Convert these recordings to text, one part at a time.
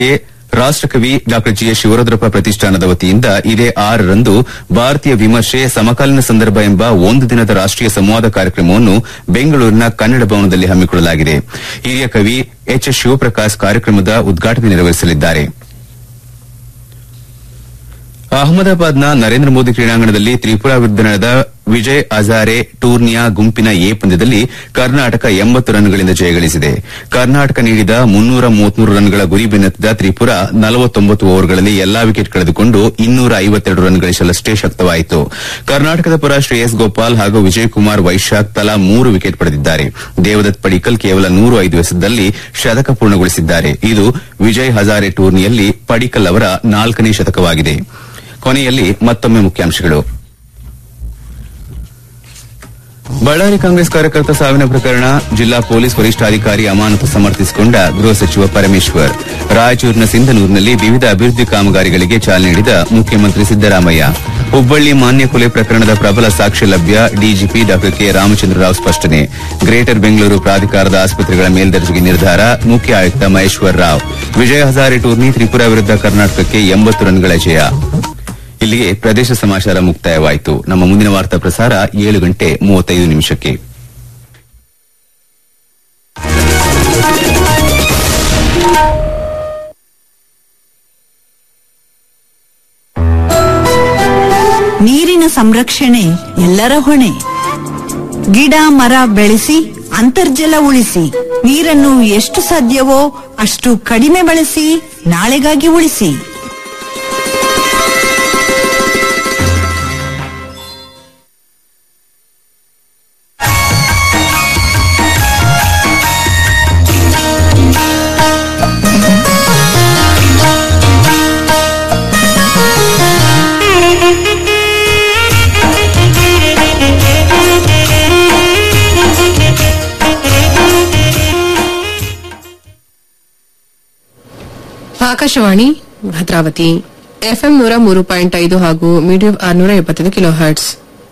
ರಾಷ್ಟಕವಿ ಡಾ G S Shivarudrappa ಪ್ರತಿಷ್ಠಾನದ ವತಿಯಿಂದ ಇದೇ ಆರರಂದು ಭಾರತೀಯ ವಿಮರ್ಶೆ ಸಮಕಾಲೀನ ಸಂದರ್ಭ ಎಂಬ ಒಂದು ದಿನದ ರಾಷ್ಟೀಯ ಸಂವಾದ ಕಾರ್ಯಕ್ರಮವನ್ನು ಬೆಂಗಳೂರಿನ ಕನ್ನಡ ಭವನದಲ್ಲಿ ಹಮ್ಮಿಕೊಳ್ಳಲಾಗಿದೆ ಹಿರಿಯ ಕವಿ ಎಚ್ ಎಸ್ ಶಿವಪ್ರಕಾಶ್ ಕಾರ್ಯಕ್ರಮದ ಉದ್ಘಾಟನೆ ನೆರವೇರಿಸಲಿದ್ದಾರೆ ಅಹಮದಾಬಾದ್ನ ನರೇಂದ್ರ ಮೋದಿ ಕ್ರೀಡಾಂಗಣದಲ್ಲಿ ತ್ರಿಪುರಾ ವಿರುದ್ಧ ನಡೆದ ವಿಜಯ್ ಹಜಾರೆ ಟೂರ್ನಿಯ ಗುಂಪಿನ ಎ ಪಂದ್ಯದಲ್ಲಿ ಕರ್ನಾಟಕ ಎಂಬತ್ತು ರನ್ಗಳಿಂದ ಜಯಗಳಿಸಿದೆ ಕರ್ನಾಟಕ ನೀಡಿದ ಮುನ್ನೂರ ಮೂವತ್ಮೂರು ರನ್ಗಳ ಗುರಿ ಬೆನ್ನತ್ತಿದ ತ್ರಿಪುರಾ ನಲವತ್ತೊಂಬತ್ತು ಓವರ್ಗಳಲ್ಲಿ ಎಲ್ಲಾ ವಿಕೆಟ್ ಕಳೆದುಕೊಂಡು ಇನ್ನೂರ ಐವತ್ತೆರಡು ರನ್ ಗಳಿಸಲಷ್ಟೇ ಶಕ್ತವಾಯಿತು ಕರ್ನಾಟಕದ ಪರ ಶ್ರೇಯಸ್ ಗೋಪಾಲ್ ಹಾಗೂ ವಿಜಯ್ ಕುಮಾರ್ ವೈಶಾಖ್ ತಲಾ ಮೂರು ವಿಕೆಟ್ ಪಡೆದಿದ್ದಾರೆ ದೇವದತ್ ಪಡಿಕಲ್ ಕೇವಲ ನೂರು ಐದು ಎಸೆತದಲ್ಲಿ ಶತಕ ಪೂರ್ಣಗೊಳಿಸಿದ್ದಾರೆ ಇದು ವಿಜಯ್ ಹಜಾರೆ ಟೂರ್ನಿಯಲ್ಲಿ ಪಡಿಕಲ್ ಅವರ ನಾಲ್ಕನೇ ಶತಕವಾಗಿದೆ ಕೊನೆಯಲ್ಲಿ ಮತ್ತೊಮ್ಮೆ ಮುಖ್ಯಾಂಶಗಳು ಬಳ್ಳಾರಿ ಕಾಂಗ್ರೆಸ್ ಕಾರ್ಯಕರ್ತ ಸಾವಿನ ಪ್ರಕರಣ ಜಿಲ್ಲಾ ಪೊಲೀಸ್ ವರಿಷ್ಠಾಧಿಕಾರಿ ಅಮಾನತು ಸಮರ್ಥಿಸಿಕೊಂಡ ಗೃಹ ಸಚಿವ ಪರಮೇಶ್ವರ್ ರಾಯಚೂರಿನ ಸಿಂಧನೂರಿನಲ್ಲಿ ವಿವಿಧ ಅಭಿವೃದ್ಧಿ ಕಾಮಗಾರಿಗಳಿಗೆ ಚಾಲನೆ ನೀಡಿದ ಮುಖ್ಯಮಂತ್ರಿ ಸಿದ್ದರಾಮಯ್ಯ ಹುಬ್ಬಳ್ಳಿ ಮಾನ್ಯ ಕೊಲೆ ಪ್ರಕರಣದ ಪ್ರಬಲ ಸಾಕ್ಷ್ಯ ಲಭ್ಯ ಡಿಜಿಪಿ ಡಾ ಕೆ ರಾಮಚಂದ್ರರಾವ್ ಸ್ಪಷ್ಟನೆ ಗ್ರೇಟರ್ ಬೆಂಗಳೂರು ಪ್ರಾಧಿಕಾರದ ಆಸ್ಪತ್ರೆಗಳ ಮೇಲ್ದರ್ಜೆಗೆ ನಿರ್ಧಾರ ಮುಖ್ಯ ಆಯುಕ್ತ ಮಹೇಶ್ವರ್ ರಾವ್ ವಿಜಯ ಹಜಾರೆ ಟೂರ್ನಿ ತ್ರಿಪುರಾ ವಿರುದ್ಧ ಕರ್ನಾಟಕಕ್ಕೆ ಎಂಬತ್ತು ರನ್ಗಳ ಜಯ ಇಲ್ಲಿಗೆ ಪ್ರದೇಶ ಸಮಾಚಾರ ಮುಕ್ತಾಯವಾಯಿತು ನಮ್ಮ ಮುಂದಿನ ವಾರ್ತಾ ಪ್ರಸಾರ ಏಳು ಗಂಟೆ ಮೂವತ್ತೈದು ನಿಮಿಷಕ್ಕೆ ನೀರಿನ ಸಂರಕ್ಷಣೆ ಎಲ್ಲರ ಹೊಣೆ ಗಿಡ ಮರ ಬೆಳೆಸಿ ಅಂತರ್ಜಲ ಉಳಿಸಿ ನೀರನ್ನು ಎಷ್ಟು ಸಾಧ್ಯವೋ ಅಷ್ಟು ಕಡಿಮೆ ಬಳಸಿ ನಾಳೆಗಾಗಿ ಉಳಿಸಿ ಆಕಾಶವಾಣಿ ಭದ್ರಾವತಿ ಎಫ್ಎಂ ನೂರ ಮೂರು ಪಾಯಿಂಟ್ ಐದು ಹಾಗೂ ಮೀಡಿಯಂ ಆರ್ನೂರ ಎಪ್ಪತ್ತೈದು ಕಿಲೋ ಹರ್ಟ್ಸ್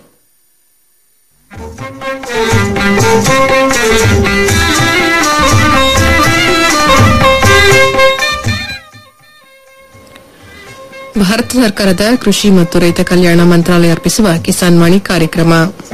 ಭಾರತ ಸರ್ಕಾರದ ಕೃಷಿ ಮತ್ತು ರೈತ ಕಲ್ಯಾಣ ಮಂತ್ರಾಲಯ ಅರ್ಪಿಸುವ ಕಿಸಾನ್ ವಾಣಿ ಕಾರ್ಯಕ್ರಮ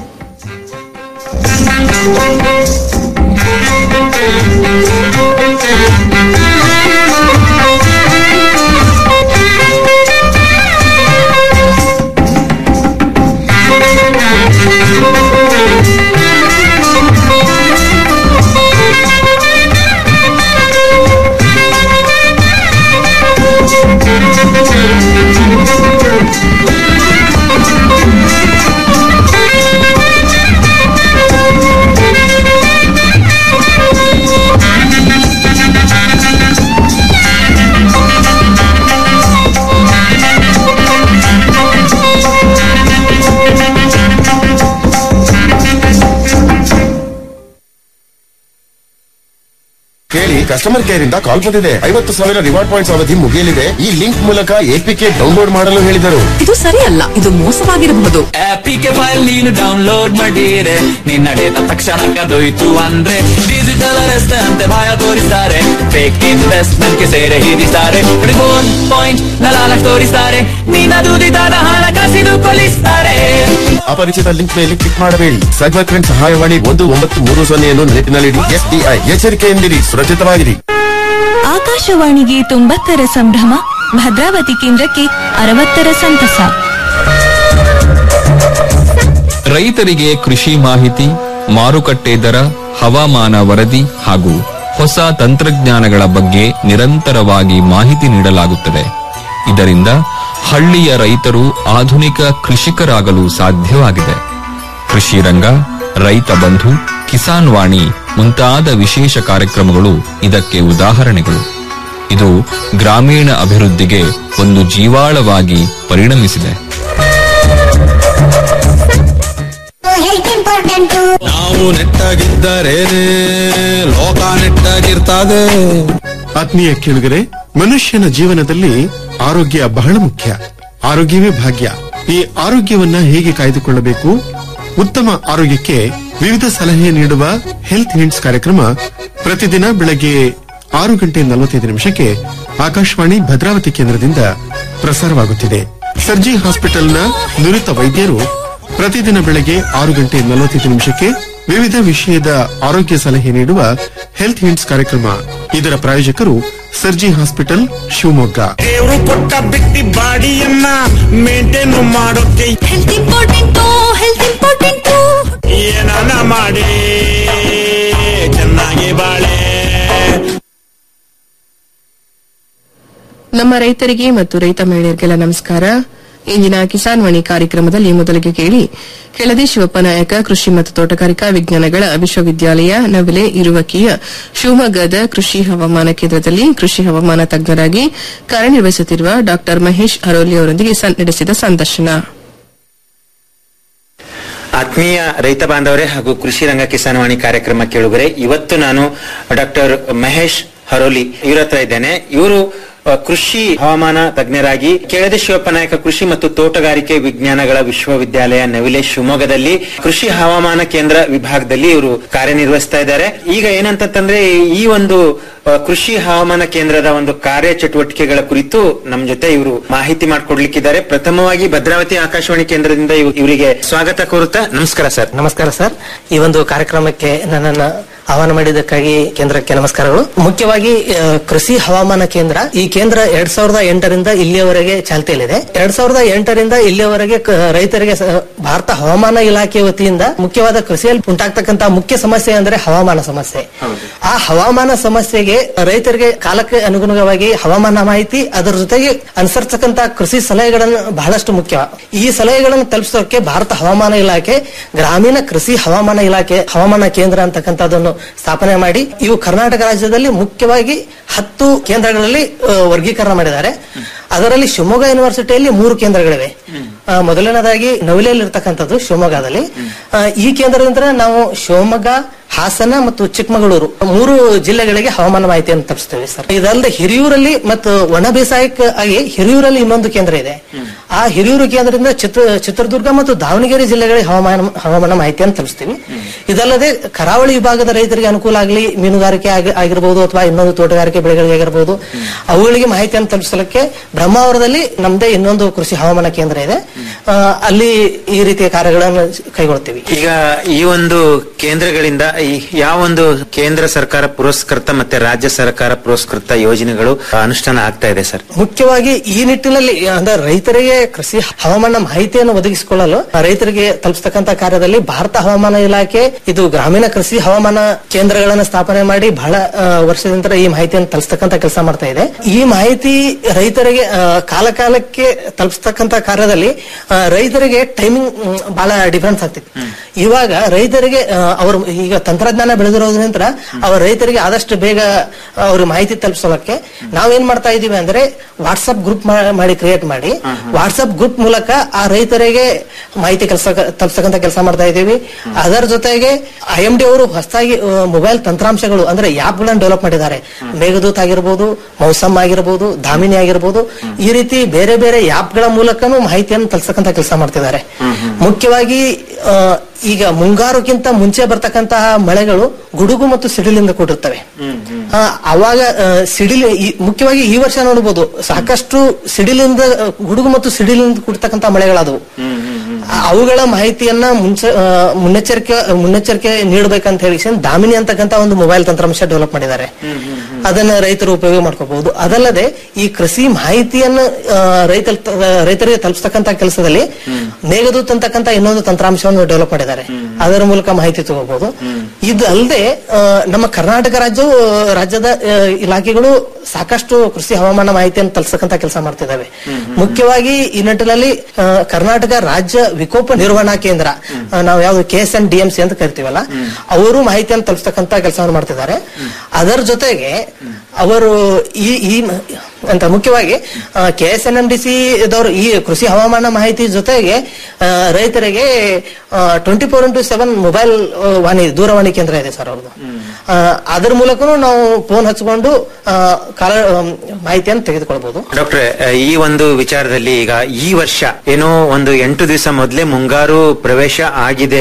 ಕೇಳಿ ಕಸ್ಟಮರ್ ಕೇರ್ ಇಂದ ಕಾಲ್ ಬಂದಿದೆ ಐವತ್ತು ಸಾವಿರ ರಿವಾರ್ಡ್ ಪಾಯಿಂಟ್ಸ್ ಅವಧಿ ಮುಗಿಯಲಿದೆ ಈ ಲಿಂಕ್ ಮೂಲಕ ಎಪಿಕೆ ಡೌನ್ಲೋಡ್ ಮಾಡಲು ಹೇಳಿದರು ಇದು ಸರಿಯಲ್ಲ ಇದು ಮೋಸವಾಗಿರಬಹುದು ಆಪಿಗೆ ಫೈಲ್ ನೀನು ಡೌನ್ಲೋಡ್ ಮಾಡಿರೆ ನಿನ್ನ ಡೇಟಾ ತಕ್ಷಣ ಕದೊಯ್ತು ಅಂದ್ರೆ ಡಿಜಿಟಲ್ ಅರೆಸ್ಟ್ ಅಂತೆ ಭಯ ತೋರಿಸ್ತಾರೆ ಫೇಕ್ ಇನ್ವೆಸ್ಟ್ಮೆಂಟ್ ಗೆ ಸೇರೆ ಹಿಡಿಸ್ತಾರೆ ರಿಮೋಟ್ ಪಾಯಿಂಟ್ ನಲಾಲ ತೋರಿಸ್ತಾರೆ ನಿನ್ನ ದುಡಿದಾದ ಹಣ ಕಸಿದು ಕೊಲಿಸ್ತಾರೆ ಅಪರಿಚಿತ ಲಿಂಕ್ ಮೇಲೆ ಕ್ಲಿಕ್ ಮಾಡಬೇಡಿ ಸೈಬರ್ ಕ್ರೈಮ್ ಸಹಾಯವಾಣಿ ಒಂದು ಒಂಬತ್ತು ಮೂರು ಸೊನ್ನೆಯನ್ನು ನೆನಪಿನಲ್ಲಿಡಿ ಎಸ್ಡಿಐ ಎಚ್ಚರಿಕೆಯಿಂದಿರಿ ಸುರಕ್ಷಿತವಾಗಿರಿ ಆಕಾಶವಾಣಿಗೆ ತೊಂಬತ್ತರ ಸಂಭ್ರಮ ಭದ್ರಾವತಿ ಕೇಂದ್ರಕ್ಕೆ ಅರವತ್ತರ ಸಂತಸ ರೈತರಿಗೆ ಕೃಷಿ ಮಾಹಿತಿ ಮಾರುಕಟ್ಟೆ ದರ ಹವಾಮಾನ ವರದಿ ಹಾಗೂ ಹೊಸ ತಂತ್ರಜ್ಞಾನಗಳ ಬಗ್ಗೆ ನಿರಂತರವಾಗಿ ಮಾಹಿತಿ ನೀಡಲಾಗುತ್ತದೆ ಇದರಿಂದ ಹಳ್ಳಿಯ ರೈತರು ಆಧುನಿಕ ಕೃಷಿಕರಾಗಲು ಸಾಧ್ಯವಾಗಿದೆ ಕೃಷಿ ರಂಗ ರೈತ ಬಂಧು ಕಿಸಾನ್ ವಾಣಿ ಮುಂತಾದ ವಿಶೇಷ ಕಾರ್ಯಕ್ರಮಗಳು ಇದಕ್ಕೆ ಉದಾಹರಣೆಗಳು ಇದು ಗ್ರಾಮೀಣ ಅಭಿವೃದ್ಧಿಗೆ ಒಂದು ಜೀವಾಳವಾಗಿ ಪರಿಣಮಿಸಿದೆ ನಾವು ನೆಟ್ಟಾಗಿದ್ದರೇನೆ ಲೋಕ ನೆಟ್ಟಾಗಿರ್ತದೆ ಆತ್ಮೀಯ ಕೇಳುಗರೆ ಮನುಷ್ಯನ ಜೀವನದಲ್ಲಿ ಆರೋಗ್ಯ ಬಹಳ ಮುಖ್ಯ ಆರೋಗ್ಯವೇ ಭಾಗ್ಯ ಈ ಆರೋಗ್ಯವನ್ನ ಹೇಗೆ ಕಾಯ್ದುಕೊಳ್ಳಬೇಕು ಉತ್ತಮ ಆರೋಗ್ಯಕ್ಕೆ ವಿವಿಧ ಸಲಹೆ ನೀಡುವ ಹೆಲ್ತ್ ಹಿಂಟ್ಸ್ ಕಾರ್ಯಕ್ರಮ ಪ್ರತಿದಿನ ಬೆಳಗ್ಗೆ ಆರು ಗಂಟೆ ನಲವತ್ತೈದು ನಿಮಿಷಕ್ಕೆ ಆಕಾಶವಾಣಿ ಭದ್ರಾವತಿ ಕೇಂದ್ರದಿಂದ ಪ್ರಸಾರವಾಗುತ್ತಿದೆ ಸರ್ಜಿ ಹಾಸ್ಪಿಟಲ್ನ ನುರಿತ ವೈದ್ಯರು ಪ್ರತಿದಿನ ಬೆಳಗ್ಗೆ ಆರು ಗಂಟೆ ನಲವತ್ತೈದು ನಿಮಿಷಕ್ಕೆ ವಿವಿಧ ವಿಷಯದ ಆರೋಗ್ಯ ಸಲಹೆ ನೀಡುವ ಹೆಲ್ತ್ ಹಿಂಟ್ಸ್ ಕಾರ್ಯಕ್ರಮ ಇದರ ಪ್ರಾಯೋಜಕರು ಸರ್ಜಿ ಹಾಸ್ಪಿಟಲ್ ಶಿವಮೊಗ್ಗ ದೇವ್ರು ಕೊಟ್ಟ ಬಿಟ್ಟಿ ಬಾಡಿಯನ್ನ ಮೇಂಟೈನ್ ಮಾಡೋಕೆ ಹೆಲ್ತ್ ಇಂಪಾರ್ಟೆಂಟು ಹೆಲ್ತ್ ಇಂಪಾರ್ಟೆಂಟು ಏನಾನ ಮಾಡಿ ಚೆನ್ನಾಗಿ ಬಾಳೆ ನಮ್ಮ ರೈತರಿಗೆ ಮತ್ತು ರೈತ ಮಹಿಳೆಯರಿಗೆಲ್ಲ ನಮಸ್ಕಾರ ಇಂದಿನ ಕಿಸಾನ್ ವಾಣಿ ಕಾರ್ಯಕ್ರಮದಲ್ಲಿ ಮೊದಲಿಗೆ ಕೇಳಿ ಕೆಳದಿ ಶಿವಪ್ಪ ನಾಯಕ ಕೃಷಿ ಮತ್ತು ತೋಟಗಾರಿಕಾ ವಿಜ್ಞಾನಗಳ ವಿಶ್ವವಿದ್ಯಾಲಯ ನವಲೆ ಇರುವಕಿಯ ಶಿವಮೊಗ್ಗದ ಕೃಷಿ ಹವಾಮಾನ ಕೇಂದ್ರದಲ್ಲಿ ಕೃಷಿ ಹವಾಮಾನ ತಜ್ಞರಾಗಿ ಕಾರ್ಯನಿರ್ವಹಿಸುತ್ತಿರುವ ಡಾ ಮಹೇಶ್ ಅರೋಲಿ ಅವರೊಂದಿಗೆ ಸಂ- ನಡೆಸಿದ ಸಂದರ್ಶನ ಆತ್ಮೀಯ ರೈತ ಬಾಂಧವರೇ ಹಾಗೂ ಕೃಷಿ ರಂಗ ಕಿಸಾನವಾಣಿ ಕಾರ್ಯಕ್ರಮ ಕೇಳುಗರೆ ಇವತ್ತು ನಾನು ಡಾಕ್ಟರ್ ಮಹೇಶ್ ಹರೋಲಿ ಇವರ ಹತ್ರ ಇದ್ದೇನೆ ಇವರು ಅ, ಕೃಷಿ ಹವಾಮಾನ ತಜ್ಞರಾಗಿ ಕೆಳದಿ ಶಿವಪ್ಪ ನಾಯಕ ಕೃಷಿ ಮತ್ತು ತೋಟಗಾರಿಕೆ ವಿಜ್ಞಾನಗಳ ವಿಶ್ವವಿದ್ಯಾಲಯ ನವಿಲೆ ಶಿವಮೊಗ್ಗದಲ್ಲಿ ಕೃಷಿ ಹವಾಮಾನ ಕೇಂದ್ರ ವಿಭಾಗದಲ್ಲಿ ಇವರು ಕಾರ್ಯನಿರ್ವಹಿಸ್ತಾ ಇದ್ದಾರೆ ಈಗ ಏನಂತಂದ್ರೆ ಈ ಒಂದು ಅ, ಕೃಷಿ ಹವಾಮಾನ ಕೇಂದ್ರದ ಒಂದು ಕಾರ್ಯ ಚಟುವಟಿಕೆಗಳ ಕುರಿತು ನಮ್ ಜೊತೆ ಇವರು ಮಾಹಿತಿ ಮಾಡಿಕೊಡ್ಲಿಕ್ಕಿದ್ದಾರೆ ಪ್ರಥಮವಾಗಿ ಭದ್ರಾವತಿ ಆಕಾಶವಾಣಿ ಕೇಂದ್ರದಿಂದ ಇವ್- ಇವರಿಗೆ ಸ್ವಾಗತ ಕೋರುತ್ತಾ ನಮಸ್ಕಾರ ಸರ್ ನಮಸ್ಕಾರ ಸರ್ ಈ ಒಂದು ಕಾರ್ಯಕ್ರಮಕ್ಕೆ ನನ್ನನ್ನ ಆಹ್ವಾನ ಮಾಡಿದ್ದಕ್ಕಾಗಿ ಕೇಂದ್ರಕ್ಕೆ ನಮಸ್ಕಾರಗಳು ಮುಖ್ಯವಾಗಿ ಆ, ಕೃಷಿ ಹವಾಮಾನ ಕೇಂದ್ರ ಈ ಕೇಂದ್ರ ಎರಡ್ ಸಾವಿರದ ಎಂಟರಿಂದ ಇಲ್ಲಿಯವರೆಗೆ ಚಾಲ್ತಿಯಲ್ಲಿದೆ ಎರಡ್ ಸಾವಿರದ ಎಂಟರಿಂದ ಇಲ್ಲಿಯವರೆಗೆ ಕ- ರೈತರಿಗೆ ಸ- ಭಾರತ ಹವಾಮಾನ ಇಲಾಖೆ ವತಿಯಿಂದ ಮುಖ್ಯವಾದ ಕೃಷಿಯಲ್ಲಿ ಉಂಟಾಗ್ತಕ್ಕಂತ ಮುಖ್ಯ ಸಮಸ್ಯೆ ಅಂದ್ರೆ ಹವಾಮಾನ ಸಮಸ್ಯೆ ಆ ಹವಾಮಾನ ಸಮಸ್ಯೆಗೆ ರೈತರಿಗೆ ಕಾಲಕ್ಕೆ ಅನುಗುಣವಾಗಿ ಹವಾಮಾನ ಮಾಹಿತಿ ಅದರ ಜೊತೆಗೆ ಅನುಸರಿಸತಕ್ಕಂತ ಕೃಷಿ ಸಲಹೆಗಳನ್ನು ಬಹಳಷ್ಟು ಮುಖ್ಯ ಈ ಸಲಹೆಗಳನ್ನು ತಲುಪಿಸೋಕೆ ಭಾರತ ಹವಾಮಾನ ಇಲಾಖೆ ಗ್ರಾಮೀಣ ಕೃಷಿ ಹವಾಮಾನ ಇಲಾಖೆ ಹವಾಮಾನ ಕೇಂದ್ರ ಅಂತಕ್ಕಂಥದ್ದನ್ನು ಸ್ಥಾಪನೆ ಮಾಡಿ ಇವು ಕರ್ನಾಟಕ ರಾಜ್ಯದಲ್ಲಿ ಮುಖ್ಯವಾಗಿ ಹತ್ತು ಕೇಂದ್ರಗಳಲ್ಲಿ ಆ, ವರ್ಗೀಕರಣ ಮಾಡಿದ್ದಾರೆ ಅದರಲ್ಲಿ ಶಿವಮೊಗ್ಗ ಯೂನಿವರ್ಸಿಟಿಯಲ್ಲಿ ಮೂರು ಕೇಂದ್ರಗಳಿವೆ ಆ, ಮೊದಲನೇದಾಗಿ ನವಲೆಯಲ್ಲಿ ಇರ್ತಕ್ಕಂಥದ್ದು ಶಿವಮೊಗ್ಗದಲ್ಲಿ ಆ, ಈ ಕೇಂದ್ರದಿಂದ ನಾವು ಶಿವಮೊಗ್ಗ ಹಾಸನ ಮತ್ತು ಚಿಕ್ಕಮಗಳೂರು ಮೂರು ಜಿಲ್ಲೆಗಳಿಗೆ ಹವಾಮಾನ ಮಾಹಿತಿಯನ್ನು ತಪ್ಪಿಸ್ತೇವೆ ಸರ್ ಇದಲ್ಲದೆ ಹಿರಿಯೂರಲ್ಲಿ ಮತ್ತು ಒಣ ಬೇಸಾಯಕ್ಕೆ ಆಗಿ ಹಿರಿಯೂರಲ್ಲಿ ಇನ್ನೊಂದು ಕೇಂದ್ರ ಇದೆ ಆ ಹಿರಿಯೂರು ಕೇಂದ್ರದಿಂದ ಚಿತ್ರ ಚಿತ್ರದುರ್ಗ ಮತ್ತು ದಾವಣಗೆರೆ ಜಿಲ್ಲೆಗಳಿಗೆ ಹವಾಮಾನ ಹವಾಮಾನ ಮಾಹಿತಿಯನ್ನು ತಲುಪಿಸ್ತೀವಿ ಇದಲ್ಲದೆ ಕರಾವಳಿ ವಿಭಾಗದ ರೈತರಿಗೆ ಅನುಕೂಲ ಆಗಲಿ ಮೀನುಗಾರಿಕೆ ಆಗಿ- ಆಗಿರ್ಬೋದು ಅಥವಾ ಇನ್ನೊಂದು ತೋಟಗಾರಿಕೆ ಬೆಳೆಗಳಿಗೆ ಆಗಿರ್ಬೋದು ಅವುಗಳಿಗೆ ಮಾಹಿತಿಯನ್ನು ತಲುಪಿಸಲಿಕ್ಕೆ ಬ್ರಹ್ಮಾವರದಲ್ಲಿ ನಮ್ದೇ ಇನ್ನೊಂದು ಕೃಷಿ ಹವಾಮಾನ ಕೇಂದ್ರ ಇದೆ ಆ, ಅಲ್ಲಿ ಈ ರೀತಿಯ ಕಾರ್ಯಗಳನ್ನು ಕೈಗೊಳ್ತೀವಿ ಈಗ ಈ ಒಂದು ಕೇಂದ್ರಗಳಿಂದ ಈ ಯಾವೊಂದು ಕೇಂದ್ರ ಸರ್ಕಾರ ಪುರಸ್ಕೃತ ಮತ್ತೆ ರಾಜ್ಯ ಸರ್ಕಾರ ಪುರಸ್ಕೃತ ಯೋಜನೆಗಳು ಅನುಷ್ಠಾನ ಆಗ್ತಾ ಇದೆ ಸರ್ ಮುಖ್ಯವಾಗಿ ಈ ನಿಟ್ಟಿನಲ್ಲಿ ಅಂದ್ರೆ ರೈತರಿಗೆ ಕೃಷಿ ಹವಾಮಾನ ಮಾಹಿತಿಯನ್ನು ಒದಗಿಸಿಕೊಳ್ಳಲು ರೈತರಿಗೆ ತಲುಪಿಸ್ತಕ್ಕಂತ ಕಾರ್ಯದಲ್ಲಿ ಭಾರತ ಹವಾಮಾನ ಇಲಾಖೆ ಇದು ಗ್ರಾಮೀಣ ಕೃಷಿ ಹವಾಮಾನ ಕೇಂದ್ರಗಳನ್ನು ಸ್ಥಾಪನೆ ಮಾಡಿ ಬಹಳ ಆ, ವರ್ಷದಿಂದ ಈ ಮಾಹಿತಿಯನ್ನು ತಲುಪಿಸ್ತಕ್ಕಂತ ಕೆಲಸ ಮಾಡ್ತಾ ಇದೆ ಈ ಮಾಹಿತಿ ರೈತರಿಗೆ ಆ, ಕಾಲ ಕಾಲಕ್ಕೆ ತಲುಪಿಸ್ತಕ್ಕಂತ ಕಾರ್ಯದಲ್ಲಿ ಆ, ರೈತರಿಗೆ ಟೈಮಿಂಗ್ ಬಹಳ ಡಿಫರೆನ್ಸ್ ಆಗ್ತಿದೆ ಇವಾಗ ರೈತರಿಗೆ ಆ, ಅವರು ಈಗ ತಂತ್ರಜ್ಞಾನ ಬೆಳೆದಿರೋದ್ರಿಂದ ಅವರ ರೈತರಿಗೆ ಆದಷ್ಟು ಬೇಗ ಅವ್ರ ಮಾಹಿತಿ ತಲುಪಿಸೋಕೆ ನಾವೇನ್ ಮಾಡ್ತಾ ಇದೀವಿ ಅಂದ್ರೆ ವಾಟ್ಸ್ಆಪ್ ಗ್ರೂಪ್ ಮಾಡಿ ಕ್ರಿಯೇಟ್ ಮಾಡಿ ವಾಟ್ಸ್ಆಪ್ ಗ್ರೂಪ್ ಮೂಲಕ ಆ ರೈತರಿಗೆ ಮಾಹಿತಿ ಕೆಲಸ ತಲುಪಿಸತಕ್ಕಂತ ಕೆಲಸ ಮಾಡ್ತಾ ಇದೀವಿ ಅದರ ಜೊತೆಗೆ ಐ ಎಂ ಡಿ ಅವರು ಹೊಸದಾಗಿ ಮೊಬೈಲ್ ತಂತ್ರಾಂಶಗಳು ಅಂದ್ರೆ ಆಪ್ ಗಳನ್ನ ಡೆವಲಪ್ ಮಾಡಿದ್ದಾರೆ ಮೇಘದೂತ್ ಆಗಿರ್ಬೋದು ಮೌಸಮ್ ಆಗಿರ್ಬೋದು ಧಾಮಿನಿ ಆಗಿರ್ಬೋದು ಈ ರೀತಿ ಬೇರೆ ಬೇರೆ ಆಪ್ ಗಳ ಮೂಲಕನೂ ಮಾಹಿತಿಯನ್ನು ತಲುಪಿಸತಕ್ಕಂತ ಕೆಲಸ ಮಾಡ್ತಿದ್ದಾರೆ ಮುಖ್ಯವಾಗಿ ಆ, ಈಗ ಮುಂಗಾರುಕ್ಕಿಂತ ಮುಂಚೆ ಬರ್ತಕ್ಕಂತಹ ಮಳೆಗಳು ಗುಡುಗು ಮತ್ತು ಸಿಡಿಲಿಂದ ಕೂಡಿರ್ತವೆ ಆ, ಅವಾಗ ಆ, ಸಿಡಿಲು ಈ- ಮುಖ್ಯವಾಗಿ ಈ ವರ್ಷ ನೋಡಬಹುದು ಸಾಕಷ್ಟು ಸಿಡಿಲಿಂದ ಆ, ಗುಡುಗು ಮತ್ತು ಸಿಡಿಲಿಂದ ಕೂಡಿರ್ತಕ್ಕಂಥ ಮಳೆಗಳಾದವು ಆ, ಅವುಗಳ ಮಾಹಿತಿಯನ್ನ ಮುಂಚೆ ಆ, ಮುನ್ನೆಚ್ಚರಿಕೆ ಮುನ್ನೆಚ್ಚರಿಕೆ ನೀಡಬೇಕಂತ ಹೇಳಿ ದಾಮಿನಿ ಅಂತಕ್ಕಂತ ಒಂದು ಮೊಬೈಲ್ ತಂತ್ರಾಂಶ ಡೆವಲಪ್ ಮಾಡಿದ್ದಾರೆ ಅದನ್ನ ರೈತರು ಉಪಯೋಗ ಮಾಡ್ಕೋಬಹುದು ಅದಲ್ಲದೆ ಈ ಕೃಷಿ ಮಾಹಿತಿಯನ್ನು ಆ, ರೈತ ರೈತರಿಗೆ ತಲುಪಿಸ್ತಕ್ಕಂತ ಕೆಲಸದಲ್ಲಿ ಮೇಘದೂತ್ ಅಂತಕ್ಕಂತ ಇನ್ನೊಂದು ತಂತ್ರಾಂಶವನ್ನು ಡೆವಲಪ್ ಮಾಡಿದ್ದಾರೆ ಅದರ ಮೂಲಕ ಮಾಹಿತಿ ತಗೋಬಹುದು ಇದು ಅಲ್ಲದೆ ಆ, ನಮ್ಮ ಕರ್ನಾಟಕ ರಾಜ್ಯವು ರಾಜ್ಯದ ಆ, ಇಲಾಖೆಗಳು ಸಾಕಷ್ಟು ಕೃಷಿ ಹವಾಮಾನ ಮಾಹಿತಿಯನ್ನು ತಲುಪಿಸ್ತಕ್ಕಂತ ಕೆಲಸ ಮಾಡ್ತಿದ್ದಾವೆ ಮುಖ್ಯವಾಗಿ ಈ ನಿಟ್ಟಿನಲ್ಲಿ ಆ, ಕರ್ನಾಟಕ ರಾಜ್ಯ ವಿಕೋಪ ನಿರ್ವಹಣಾ ಕೇಂದ್ರ ಆ, ನಾವು ಯಾವ್ದು K S N D M C ಅಂತ ಕರಿತೀವಲ್ಲ ಅವರು ಮಾಹಿತಿಯನ್ನು ತಲುಪಿಸ್ತಕ್ಕಂತ ಕೆಲಸವನ್ನು ಮಾಡ್ತಿದ್ದಾರೆ ಅದರ ಜೊತೆಗೆ ಅವರು ಈ ಈ ಮ- ಅಂತ ಮುಖ್ಯವಾಗಿ K S N M D C ದವರು ಈ ಕೃಷಿ ಹವಾಮಾನ ಮಾಹಿತಿ ಜೊತೆಗೆ ಆ, ರೈತರಿಗೆ twenty four into seven mobile ವಾಣಿ ದೂರವಾಣಿ ಕೇಂದ್ರ ಇದೆ ಸರ್ ಅವ್ರದ್ದು ಆ, ಅದರ ಮೂಲಕನೂ ನಾವು ಫೋನ್ ಹಚ್ಕೊಂಡು ಆ, ಕಾಲ ಆಮ್, ಮಾಹಿತಿಯನ್ನು ತೆಗೆದುಕೊಳ್ಬಹುದು ಡಾಕ್ಟ್ರೆ ಈ ಒಂದು ವಿಚಾರದಲ್ಲಿ ಈಗ ಈ ವರ್ಷ ಏನೋ ಒಂದು ಎಂಟು ದಿವಸ ಮೊದಲೇ ಮುಂಗಾರು ಪ್ರವೇಶ ಆಗಿದೆ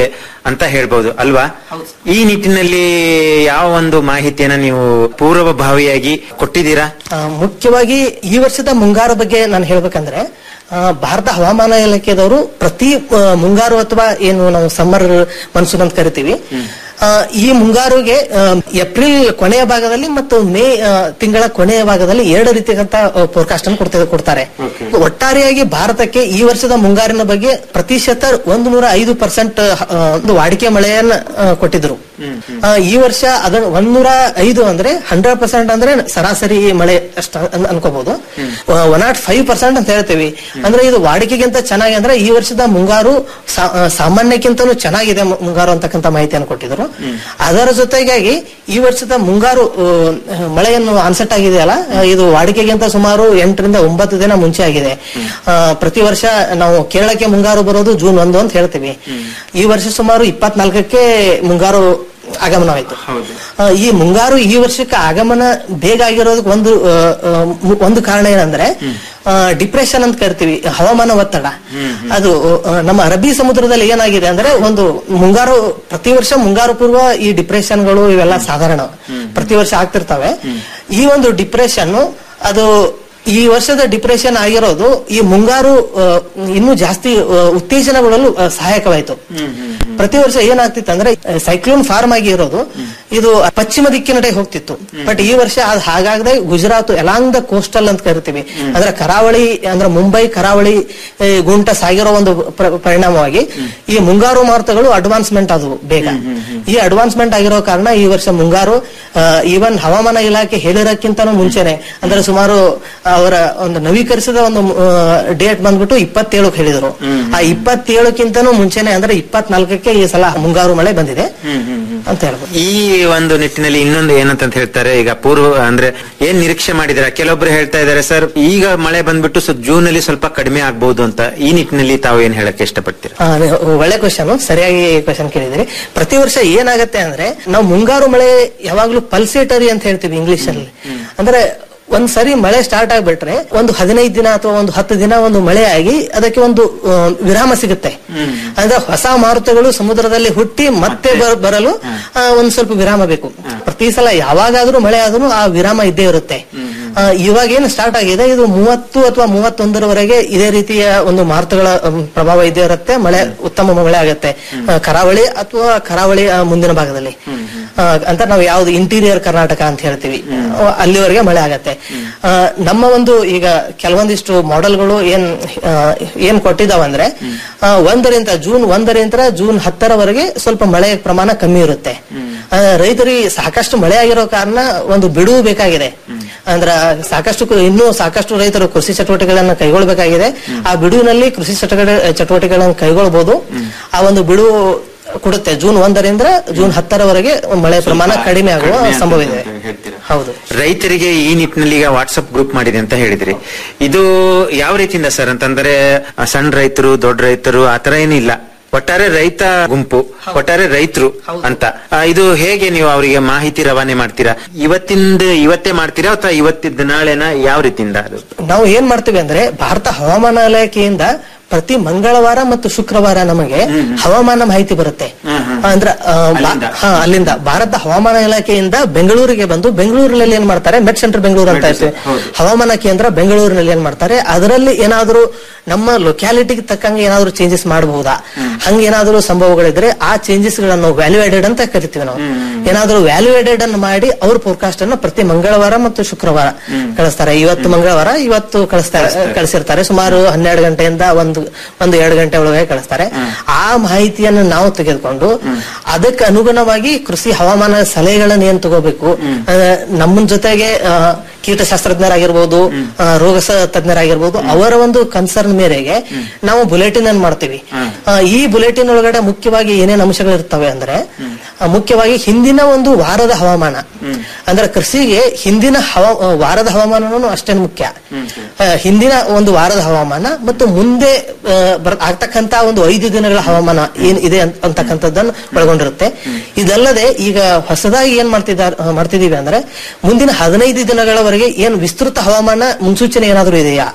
ಅಂತ ಹೇಳ್ಬೋದು ಅಲ್ವಾ ಈ ನಿಟ್ಟಿನಲ್ಲಿ ಯಾವ ಒಂದು ಮಾಹಿತಿಯನ್ನ ನೀವು ಪೂರ್ವಭಾವಿಯಾಗಿ ಕೊಟ್ಟಿದ್ದೀರಾ ಆ, ಮುಖ್ಯವಾಗಿ ಈ ವರ್ಷದ ಮುಂಗಾರು ಬಗ್ಗೆ ನಾನು ಹೇಳ್ಬೇಕಂದ್ರೆ ಆ, ಭಾರತ ಹವಾಮಾನ ಇಲಾಖೆದವರು ಪ್ರತಿ ಆ, ಮುಂಗಾರು ಅಥವಾ ಏನು ನಾವು ಸಮ್ಮರ್ ಮನ್ಸೂನ್ ಅಂತ ಕರಿತೀವಿ ಆ, ಈ ಮುಂಗಾರುಗೆ ಆ, ಏಪ್ರಿಲ್ ಕೊನೆಯ ಭಾಗದಲ್ಲಿ ಮತ್ತು ಮೇ ಆ, ತಿಂಗಳ ಕೊನೆಯ ಭಾಗದಲ್ಲಿ ಎರಡು ರೀತಿಯಾದಂತ ಫೋರ್ಕಾಸ್ಟ್ ಅನ್ನು ಕೊಡ್ತಾ- ಕೊಡ್ತಾರೆ ಒಟ್ಟಾರೆಯಾಗಿ ಭಾರತಕ್ಕೆ ಈ ವರ್ಷದ ಮುಂಗಾರಿನ ಬಗ್ಗೆ ಪ್ರತಿಶತ ಒಂದು ನೂರ ಐದು ಪರ್ಸೆಂಟ್ ಒಂದು ವಾಡಿಕೆ ಮಳೆಯನ್ನ ಆ, ಕೊಟ್ಟಿದ್ರು ಆ, ಈ ವರ್ಷ ಅದನ್ನ ಒಂದೂರ ಐದು ಅಂದ್ರೆ ಹಂಡ್ರೆಡ್ ಪರ್ಸೆಂಟ್ ಅಂದ್ರೆ ಸರಾಸರಿ ಮಳೆ ಅಷ್ಟ ಅನ್- ಅನ್ಕೋಬಹುದು ಒನ್ ನಾಟ್ ಫೈವ್ ಪರ್ಸೆಂಟ್ ಅಂತ ಹೇಳ್ತೀವಿ ಅಂದ್ರೆ ಇದು ವಾಡಿಕೆಗಿಂತ ಚೆನ್ನಾಗಿ ಅಂದ್ರೆ ಈ ವರ್ಷದ ಮುಂಗಾರು ಸಾ- ಆ, ಸಾಮಾನ್ಯಕ್ಕಿಂತಲೂ ಚೆನ್ನಾಗಿದೆ ಮು- ಮುಂಗಾರು ಅಂತಕ್ಕಂಥ ಮಾಹಿತಿಯನ್ನು ಕೊಟ್ಟಿದ್ರು ಅದರ ಜೊತೆಗಾಗಿ ಈ ವರ್ಷದ ಮುಂಗಾರು ಆ, ಮಳೆಯನ್ನು ಅನ್ಸೆಟ್ ಆಗಿದೆಯಲ್ಲ ಆ, ಇದು ವಾಡಿಕೆಗಿಂತ ಸುಮಾರು ಎಂಟರಿಂದ ಒಂಬತ್ತು ದಿನ ಮುಂಚೆ ಆಗಿದೆ ಆ, ಪ್ರತಿ ವರ್ಷ ನಾವು ಕೇರಳಕ್ಕೆ ಮುಂಗಾರು ಬರೋದು ಜೂನ್ ಒಂದು ಅಂತ ಹೇಳ್ತೀವಿ ಈ ವರ್ಷ ಸುಮಾರು ಇಪ್ಪತ್ನಾಲ್ಕಕ್ಕೆ ಮುಂಗಾರು ಆಗಮನವಾಯಿತು ಆ, ಈ ಮುಂಗಾರು ಈ ವರ್ಷಕ್ಕೆ ಆಗಮನ ಬೇಗ ಆಗಿರೋದಕ್ಕೆ ಒಂದು ಆ, ಆ, ಮು- ಒಂದು ಕಾರಣ ಏನಂದ್ರೆ ಡಿಪ್ರೆಷನ್ ಅಂತ ಕರಿತೀವಿ ಹವಾಮಾನ ಒತ್ತಡ ಅದು ಆ, ನಮ್ಮ ಅರಬ್ಬಿ ಸಮುದ್ರದಲ್ಲಿ ಏನಾಗಿದೆ ಅಂದ್ರೆ ಒಂದು ಮುಂಗಾರು ಪ್ರತಿ ವರ್ಷ ಮುಂಗಾರು ಪೂರ್ವ ಈ ಡಿಪ್ರೆಷನ್ಗಳು ಇವೆಲ್ಲ ಸಾಧಾರಣ ಪ್ರತಿ ವರ್ಷ ಆಗ್ತಿರ್ತವೆ ಈ ಒಂದು ಡಿಪ್ರೆಷನ್ ಅದು ಈ ವರ್ಷದ ಡಿಪ್ರೆಷನ್ ಆಗಿರೋದು ಈ ಮುಂಗಾರು ಆ, ಇನ್ನೂ ಜಾಸ್ತಿ ಆ, ಉತ್ತೇಜನಗೊಳ್ಳಲು ಆ, ಸಹಾಯಕವಾಯಿತು ಪ್ರತಿ ವರ್ಷ ಏನಾಗ್ತಿತ್ತು ಅಂದ್ರೆ ಸೈಕ್ಲೋನ್ ಫಾರ್ಮ್ ಆಗಿ ಇರೋದು ಇದು ಪಶ್ಚಿಮ ದಿಕ್ಕಿನಡೆ ಹೋಗ್ತಿತ್ತು ಬಟ್ ಈ ವರ್ಷ ಅದು ಹಾಗಾಗದೆ ಗುಜರಾತ್ ಎಲಾಂಗ್ ದ ಕೋಸ್ಟಲ್ ಅಂತ ಕರಿತೀವಿ ಅಂದ್ರೆ ಕರಾವಳಿ ಅಂದ್ರೆ ಮುಂಬೈ ಕರಾವಳಿ ಆ, ಗುಂಟ ಸಾಗಿರೋ ಒಂದು ಪ್ರ- ಪರಿಣಾಮವಾಗಿ ಈ ಮುಂಗಾರು ಮಾರುತಗಳು ಅಡ್ವಾನ್ಸ್ಮೆಂಟ್ ಆದವು ಬೇಗ ಈ ಅಡ್ವಾನ್ಸ್ಮೆಂಟ್ ಆಗಿರೋ ಕಾರಣ ಈ ವರ್ಷ ಮುಂಗಾರು ಈವನ್ ಹವಾಮಾನ ಇಲಾಖೆ ಹೇಳಿರೋಕ್ಕಿಂತನೂ ಮುಂಚೆನೆ ಅಂದ್ರೆ ಸುಮಾರು ಅವರ ಒಂದು ನವೀಕರಿಸಿದ ಒಂದು ಡೇಟ್ ಬಂದ್ಬಿಟ್ಟು ಇಪ್ಪತ್ತೇಳಕ್ಕೆ ಹೇಳಿದ್ರು ಆ ಇಪ್ಪತ್ತೇಳಕ್ಕಿಂತನೂ ಮುಂಚೆನೆ ಅಂದ್ರೆ ಇಪ್ಪತ್ನಾಲ್ಕಕ್ಕೆ ಈ ಸಲ ಮುಂಗಾರು ಮಳೆ ಬಂದಿದೆ ಅಂತ ಹೇಳ್ಬೋದು ಈ ಒಂದು ನಿಟ್ಟಿನಲ್ಲಿ ಇನ್ನೊಂದು ಏನಂತ ಹೇಳ್ತಾರೆ ಈಗ ಪೂರ್ವ ಅಂದ್ರೆ ಏನ್ ನಿರೀಕ್ಷೆ ಮಾಡಿದಿರ ಕೆಲವೊಬ್ರು ಹೇಳ್ತಾ ಇದಾರೆ ಸರ್ ಈಗ ಮಳೆ ಬಂದ್ಬಿಟ್ಟು ಸ್ವಲ್ಪ ಜೂನ್ ಅಲ್ಲಿ ಸ್ವಲ್ಪ ಕಡಿಮೆ ಆಗ್ಬಹುದು ಅಂತ ಈ ನಿಟ್ಟಿನಲ್ಲಿ ತಾವು ಏನ್ ಹೇಳಕ್ಕೆ ಇಷ್ಟಪಡ್ತೀರಾ ಆ, ನೀವು ಒಳ್ಳೆ ಕ್ವಶನ್ ಸರಿಯಾಗಿ ಕ್ವಶನ್ ಕೇಳಿದಿರಿ ಪ್ರತಿ ವರ್ಷ ಏನಾಗತ್ತೆ ಅಂದ್ರೆ ನಾವು ಮುಂಗಾರು ಮಳೆ ಯಾವಾಗ್ಲೂ ಪಲ್ಸೇಟರಿ ಅಂತ ಹೇಳ್ತೀವಿ ಇಂಗ್ಲಿಷ್ ಅಲ್ಲಿ ಅಂದ್ರೆ ಒಂದ್ ಸರಿ ಮಳೆ ಸ್ಟಾರ್ಟ್ ಆಗ್ಬಿಟ್ರೆ ಒಂದು ಹದಿನೈದು ದಿನ ಅಥವಾ ಒಂದು ಹತ್ತು ದಿನ ಒಂದು ಮಳೆ ಆಗಿ ಅದಕ್ಕೆ ಒಂದು ಆ, ವಿರಾಮ ಸಿಗುತ್ತೆ ಅಂದ್ರೆ ಹೊಸ ಮಾರುತಗಳು ಸಮುದ್ರದಲ್ಲಿ ಹುಟ್ಟಿ ಮತ್ತೆ ಬರ- ಬರಲು ಆ, ಒಂದ್ ಸ್ವಲ್ಪ ವಿರಾಮ ಬೇಕು ಪ್ರತಿ ಸಲ ಯಾವಾಗಾದ್ರೂ ಮಳೆ ಆದ್ರೂ ಆ ವಿರಾಮ ಇದ್ದೇ ಇರುತ್ತೆ ಆ, ಇವಾಗ ಏನು ಸ್ಟಾರ್ಟ್ ಆಗಿದೆ ಇದು ಮೂವತ್ತು ಅಥವಾ ಮೂವತ್ತೊಂದರವರೆಗೆ ಇದೇ ರೀತಿಯ ಒಂದು ಮಾರುತಗಳ ಅಮ್, ಪ್ರಭಾವ ಇದ್ದೇ ಇರುತ್ತೆ ಮಳೆ ಉತ್ತಮ ಮಳೆ ಆಗುತ್ತೆ ಆ, ಕರಾವಳಿ ಅಥವಾ ಕರಾವಳಿ ಆ, ಮುಂದಿನ ಭಾಗದಲ್ಲಿ ಆ, ಅಂತ ನಾವು ಯಾವ್ದು ಇಂಟೀರಿಯರ್ ಕರ್ನಾಟಕ ಅಂತ ಹೇಳ್ತೀವಿ ಆ, ಅಲ್ಲಿವರೆಗೆ ಮಳೆ ಆಗತ್ತೆ ಆ, ನಮ್ಮ ಒಂದು ಈಗ ಕೆಲವೊಂದಿಷ್ಟು ಮಾಡೆಲ್ಗಳು ಏನ್ ಆ, ಏನ್ ಕೊಟ್ಟಿದಾವಂದ್ರೆ ಆ, ಒಂದರಿಂದ ಜೂನ್ ಒಂದರಿಂದ ಜೂನ್ ಹತ್ತರವರೆಗೆ ಸ್ವಲ್ಪ ಮಳೆ ಪ್ರಮಾಣ ಕಮ್ಮಿ ಇರುತ್ತೆ ಆ, ರೈತರಿಗೆ ಸಾಕಷ್ಟು ಮಳೆ ಆಗಿರೋ ಕಾರಣ ಒಂದು ಬಿಡುವು ಬೇಕಾಗಿದೆ ಅಂದ್ರ ಸಾಕಷ್ಟು ಕು- ಇನ್ನೂ ಸಾಕಷ್ಟು ರೈತರು ಕೃಷಿ ಚಟುವಟಿಕೆಗಳನ್ನ ಕೈಗೊಳ್ಳಬೇಕಾಗಿದೆ ಆ ಬಿಡುವಿನಲ್ಲಿ ಕೃಷಿ ಚಟುವಟಿಕೆ ಚಟುವಟಿಕೆಗಳನ್ನು ಕೈಗೊಳ್ಳಬಹುದು ಆ ಒಂದು ಬಿಡುವು ಕೊಡುತ್ತೆ ಜೂನ್ ಒಂದರಿಂದ ಜೂನ್ ಹತ್ತರವರೆಗೆ ಮಳೆ ಪ್ರಮಾಣ ಕಡಿಮೆ ಆಗುವ ಸಂಭವ ಇದೆ ಹೌದು ರೈತರಿಗೆ ಈ ನಿಟ್ಟಿನಲ್ಲಿ ಈಗ ವಾಟ್ಸ್ಆಪ್ ಗ್ರೂಪ್ ಮಾಡಿದೆ ಅಂತ ಹೇಳಿದ್ರಿ ಇದು ಯಾವ ರೀತಿಯಿಂದ ಸರ್ ಅಂತಂದ್ರೆ ಆ, ಸಣ್ಣ ರೈತರು ದೊಡ್ಡ ರೈತರು ಆತರ ಏನಿಲ್ಲ ಒಟ್ಟಾರೆ ರೈತ ಗುಂಪು ಒಟ್ಟಾರೆ ರೈತರು ಅಂತ ಆ, ಇದು ಹೇಗೆ ನೀವು ಅವರಿಗೆ ಮಾಹಿತಿ ರವಾನೆ ಮಾಡ್ತೀರಾ ಇವತ್ತಿಂದ ಇವತ್ತೇ ಮಾಡ್ತೀರಾ ಅಥವಾ ಇವತ್ತಿದ್ದ ನಾಳೆನ ಯಾವ ರೀತಿಯಿಂದ ಅದು ನಾವು ಏನ್ ಮಾಡ್ತೀವಿ ಅಂದ್ರೆ ಭಾರತ ಹವಾಮಾನ ಇಲಾಖೆಯಿಂದ ಪ್ರತಿ ಮಂಗಳವಾರ ಮತ್ತು ಶುಕ್ರವಾರ ನಮಗೆ ಹವಾಮಾನ ಮಾಹಿತಿ ಬರುತ್ತೆ ಅಂದ್ರ ಆ, ಬಾ- ಹಾ ಅಲ್ಲಿಂದ ಭಾರತ ಹವಾಮಾನ ಇಲಾಖೆಯಿಂದ ಬೆಂಗಳೂರಿಗೆ ಬಂದು ಬೆಂಗಳೂರಿನಲ್ಲಿ ಏನ್ ಮಾಡ್ತಾರೆ ಮೆಟ್ ಸೆಂಟರ್ ಬೆಂಗಳೂರು ಅಂತ ಇರ್ತೀವಿ ಹವಾಮಾನ ಕೇಂದ್ರ ಬೆಂಗಳೂರಿನಲ್ಲಿ ಏನ್ ಮಾಡ್ತಾರೆ ಅದರಲ್ಲಿ ಏನಾದ್ರೂ ನಮ್ಮ ಲೊಕ್ಯಾಲಿಟಿಗೆ ತಕ್ಕಂಗೆ ಏನಾದ್ರೂ ಚೇಂಜಸ್ ಮಾಡಬಹುದಾ ಹಂಗೇನಾದ್ರೂ ಸಂಭವಗಳಿದ್ರೆ ಆ ಚೇಂಜಸ್ ಗಳನ್ನು ವ್ಯಾಲ್ಯೂಯೇಟೆಡ್ ಅಂತ ಕರಿತೀವಿ ನಾವು ಏನಾದ್ರೂ ವ್ಯಾಲ್ಯೂಯೇಟೆಡ್ ಅನ್ನು ಮಾಡಿ ಅವ್ರ ಫೋರ್ಕಾಸ್ಟ್ ಅನ್ನು ಪ್ರತಿ ಮಂಗಳವಾರ ಮತ್ತು ಶುಕ್ರವಾರ ಕಳಿಸ್ತಾರೆ ಇವತ್ತು ಮಂಗಳವಾರ ಇವತ್ತು ಕಳಿಸ್ತಾರೆ ಕಳಿಸಿರ್ತಾರೆ ಸುಮಾರು ಹನ್ನೆರಡು ಗಂಟೆಯಿಂದ ಒಂದು ಒಂದು ಎರಡು ಗಂಟೆ ಒಳಗೆ ಕಳಿಸ್ತಾರೆ ಆ ಮಾಹಿತಿಯನ್ನು ನಾವು ತೆಗೆದುಕೊಂಡು ಅದಕ್ಕೆ ಅನುಗುಣವಾಗಿ ಕೃಷಿ ಹವಾಮಾನ ಸಲಹೆಗಳನ್ನ ಏನ್ ತಗೋಬೇಕು ಆ, ನಮ್ಮ ಜೊತೆಗೆ ಆ, ಕೀಟಶಾಸ್ತ್ರಜ್ಞರಾಗಿರ್ಬೋದು ಆ, ರೋಗ ಸ- ತಜ್ಞರಾಗಿರ್ಬೋದು ಅವರ ಒಂದು ಕನ್ಸರ್ನ್ ಮೇರೆಗೆ ನಾವು ಬುಲೆಟಿನ್ ಅನ್ನು ಮಾಡ್ತೀವಿ ಆ, ಈ ಬುಲೆಟಿನ್ ಒಳಗಡೆ ಮುಖ್ಯವಾಗಿ ಏನೇನ್ ಅಂಶಗಳು ಇರ್ತವೆ ಅಂದ್ರೆ ಆ, ಮುಖ್ಯವಾಗಿ ಹಿಂದಿನ ಒಂದು ವಾರದ ಹವಾಮಾನ ಅಂದ್ರೆ ಕೃಷಿಗೆ ಹಿಂದಿನ ಹವಾ ಆ, ವಾರದ ಹವಾಮಾನನೂ ಅಷ್ಟೇ ಮುಖ್ಯ ಆ, ಹಿಂದಿನ ಒಂದು ವಾರದ ಹವಾಮಾನ ಮತ್ತು ಮುಂದೆ ಆ, ಬರ್- ಆಗ್ತಕ್ಕಂತ ಒಂದು ಐದು ದಿನಗಳ ಹವಾಮಾನ ಏನ್ ಇದೆ ಅಂತ- ಅಂತಕ್ಕಂಥದ್ದನ್ನು ಒಳಗೊಂಡಿರುತ್ತೆ ಇದಲ್ಲದೆ ಈಗ ಹೊಸದಾಗಿ ಏನ್ ಮಾಡ್ತಿದ್ದಾರೆ ಆ, ಮಾಡ್ತಿದೀವಿ ಅಂದ್ರೆ ಮುಂದಿನ ಹದಿನೈದು ದಿನಗಳವರೆಗೆ ಏನ್ ವಿಸ್ತೃತ ಹವಾಮಾನ ಮುನ್ಸೂಚನೆ ಏನಾದ್ರೂ ಇದೆಯಾ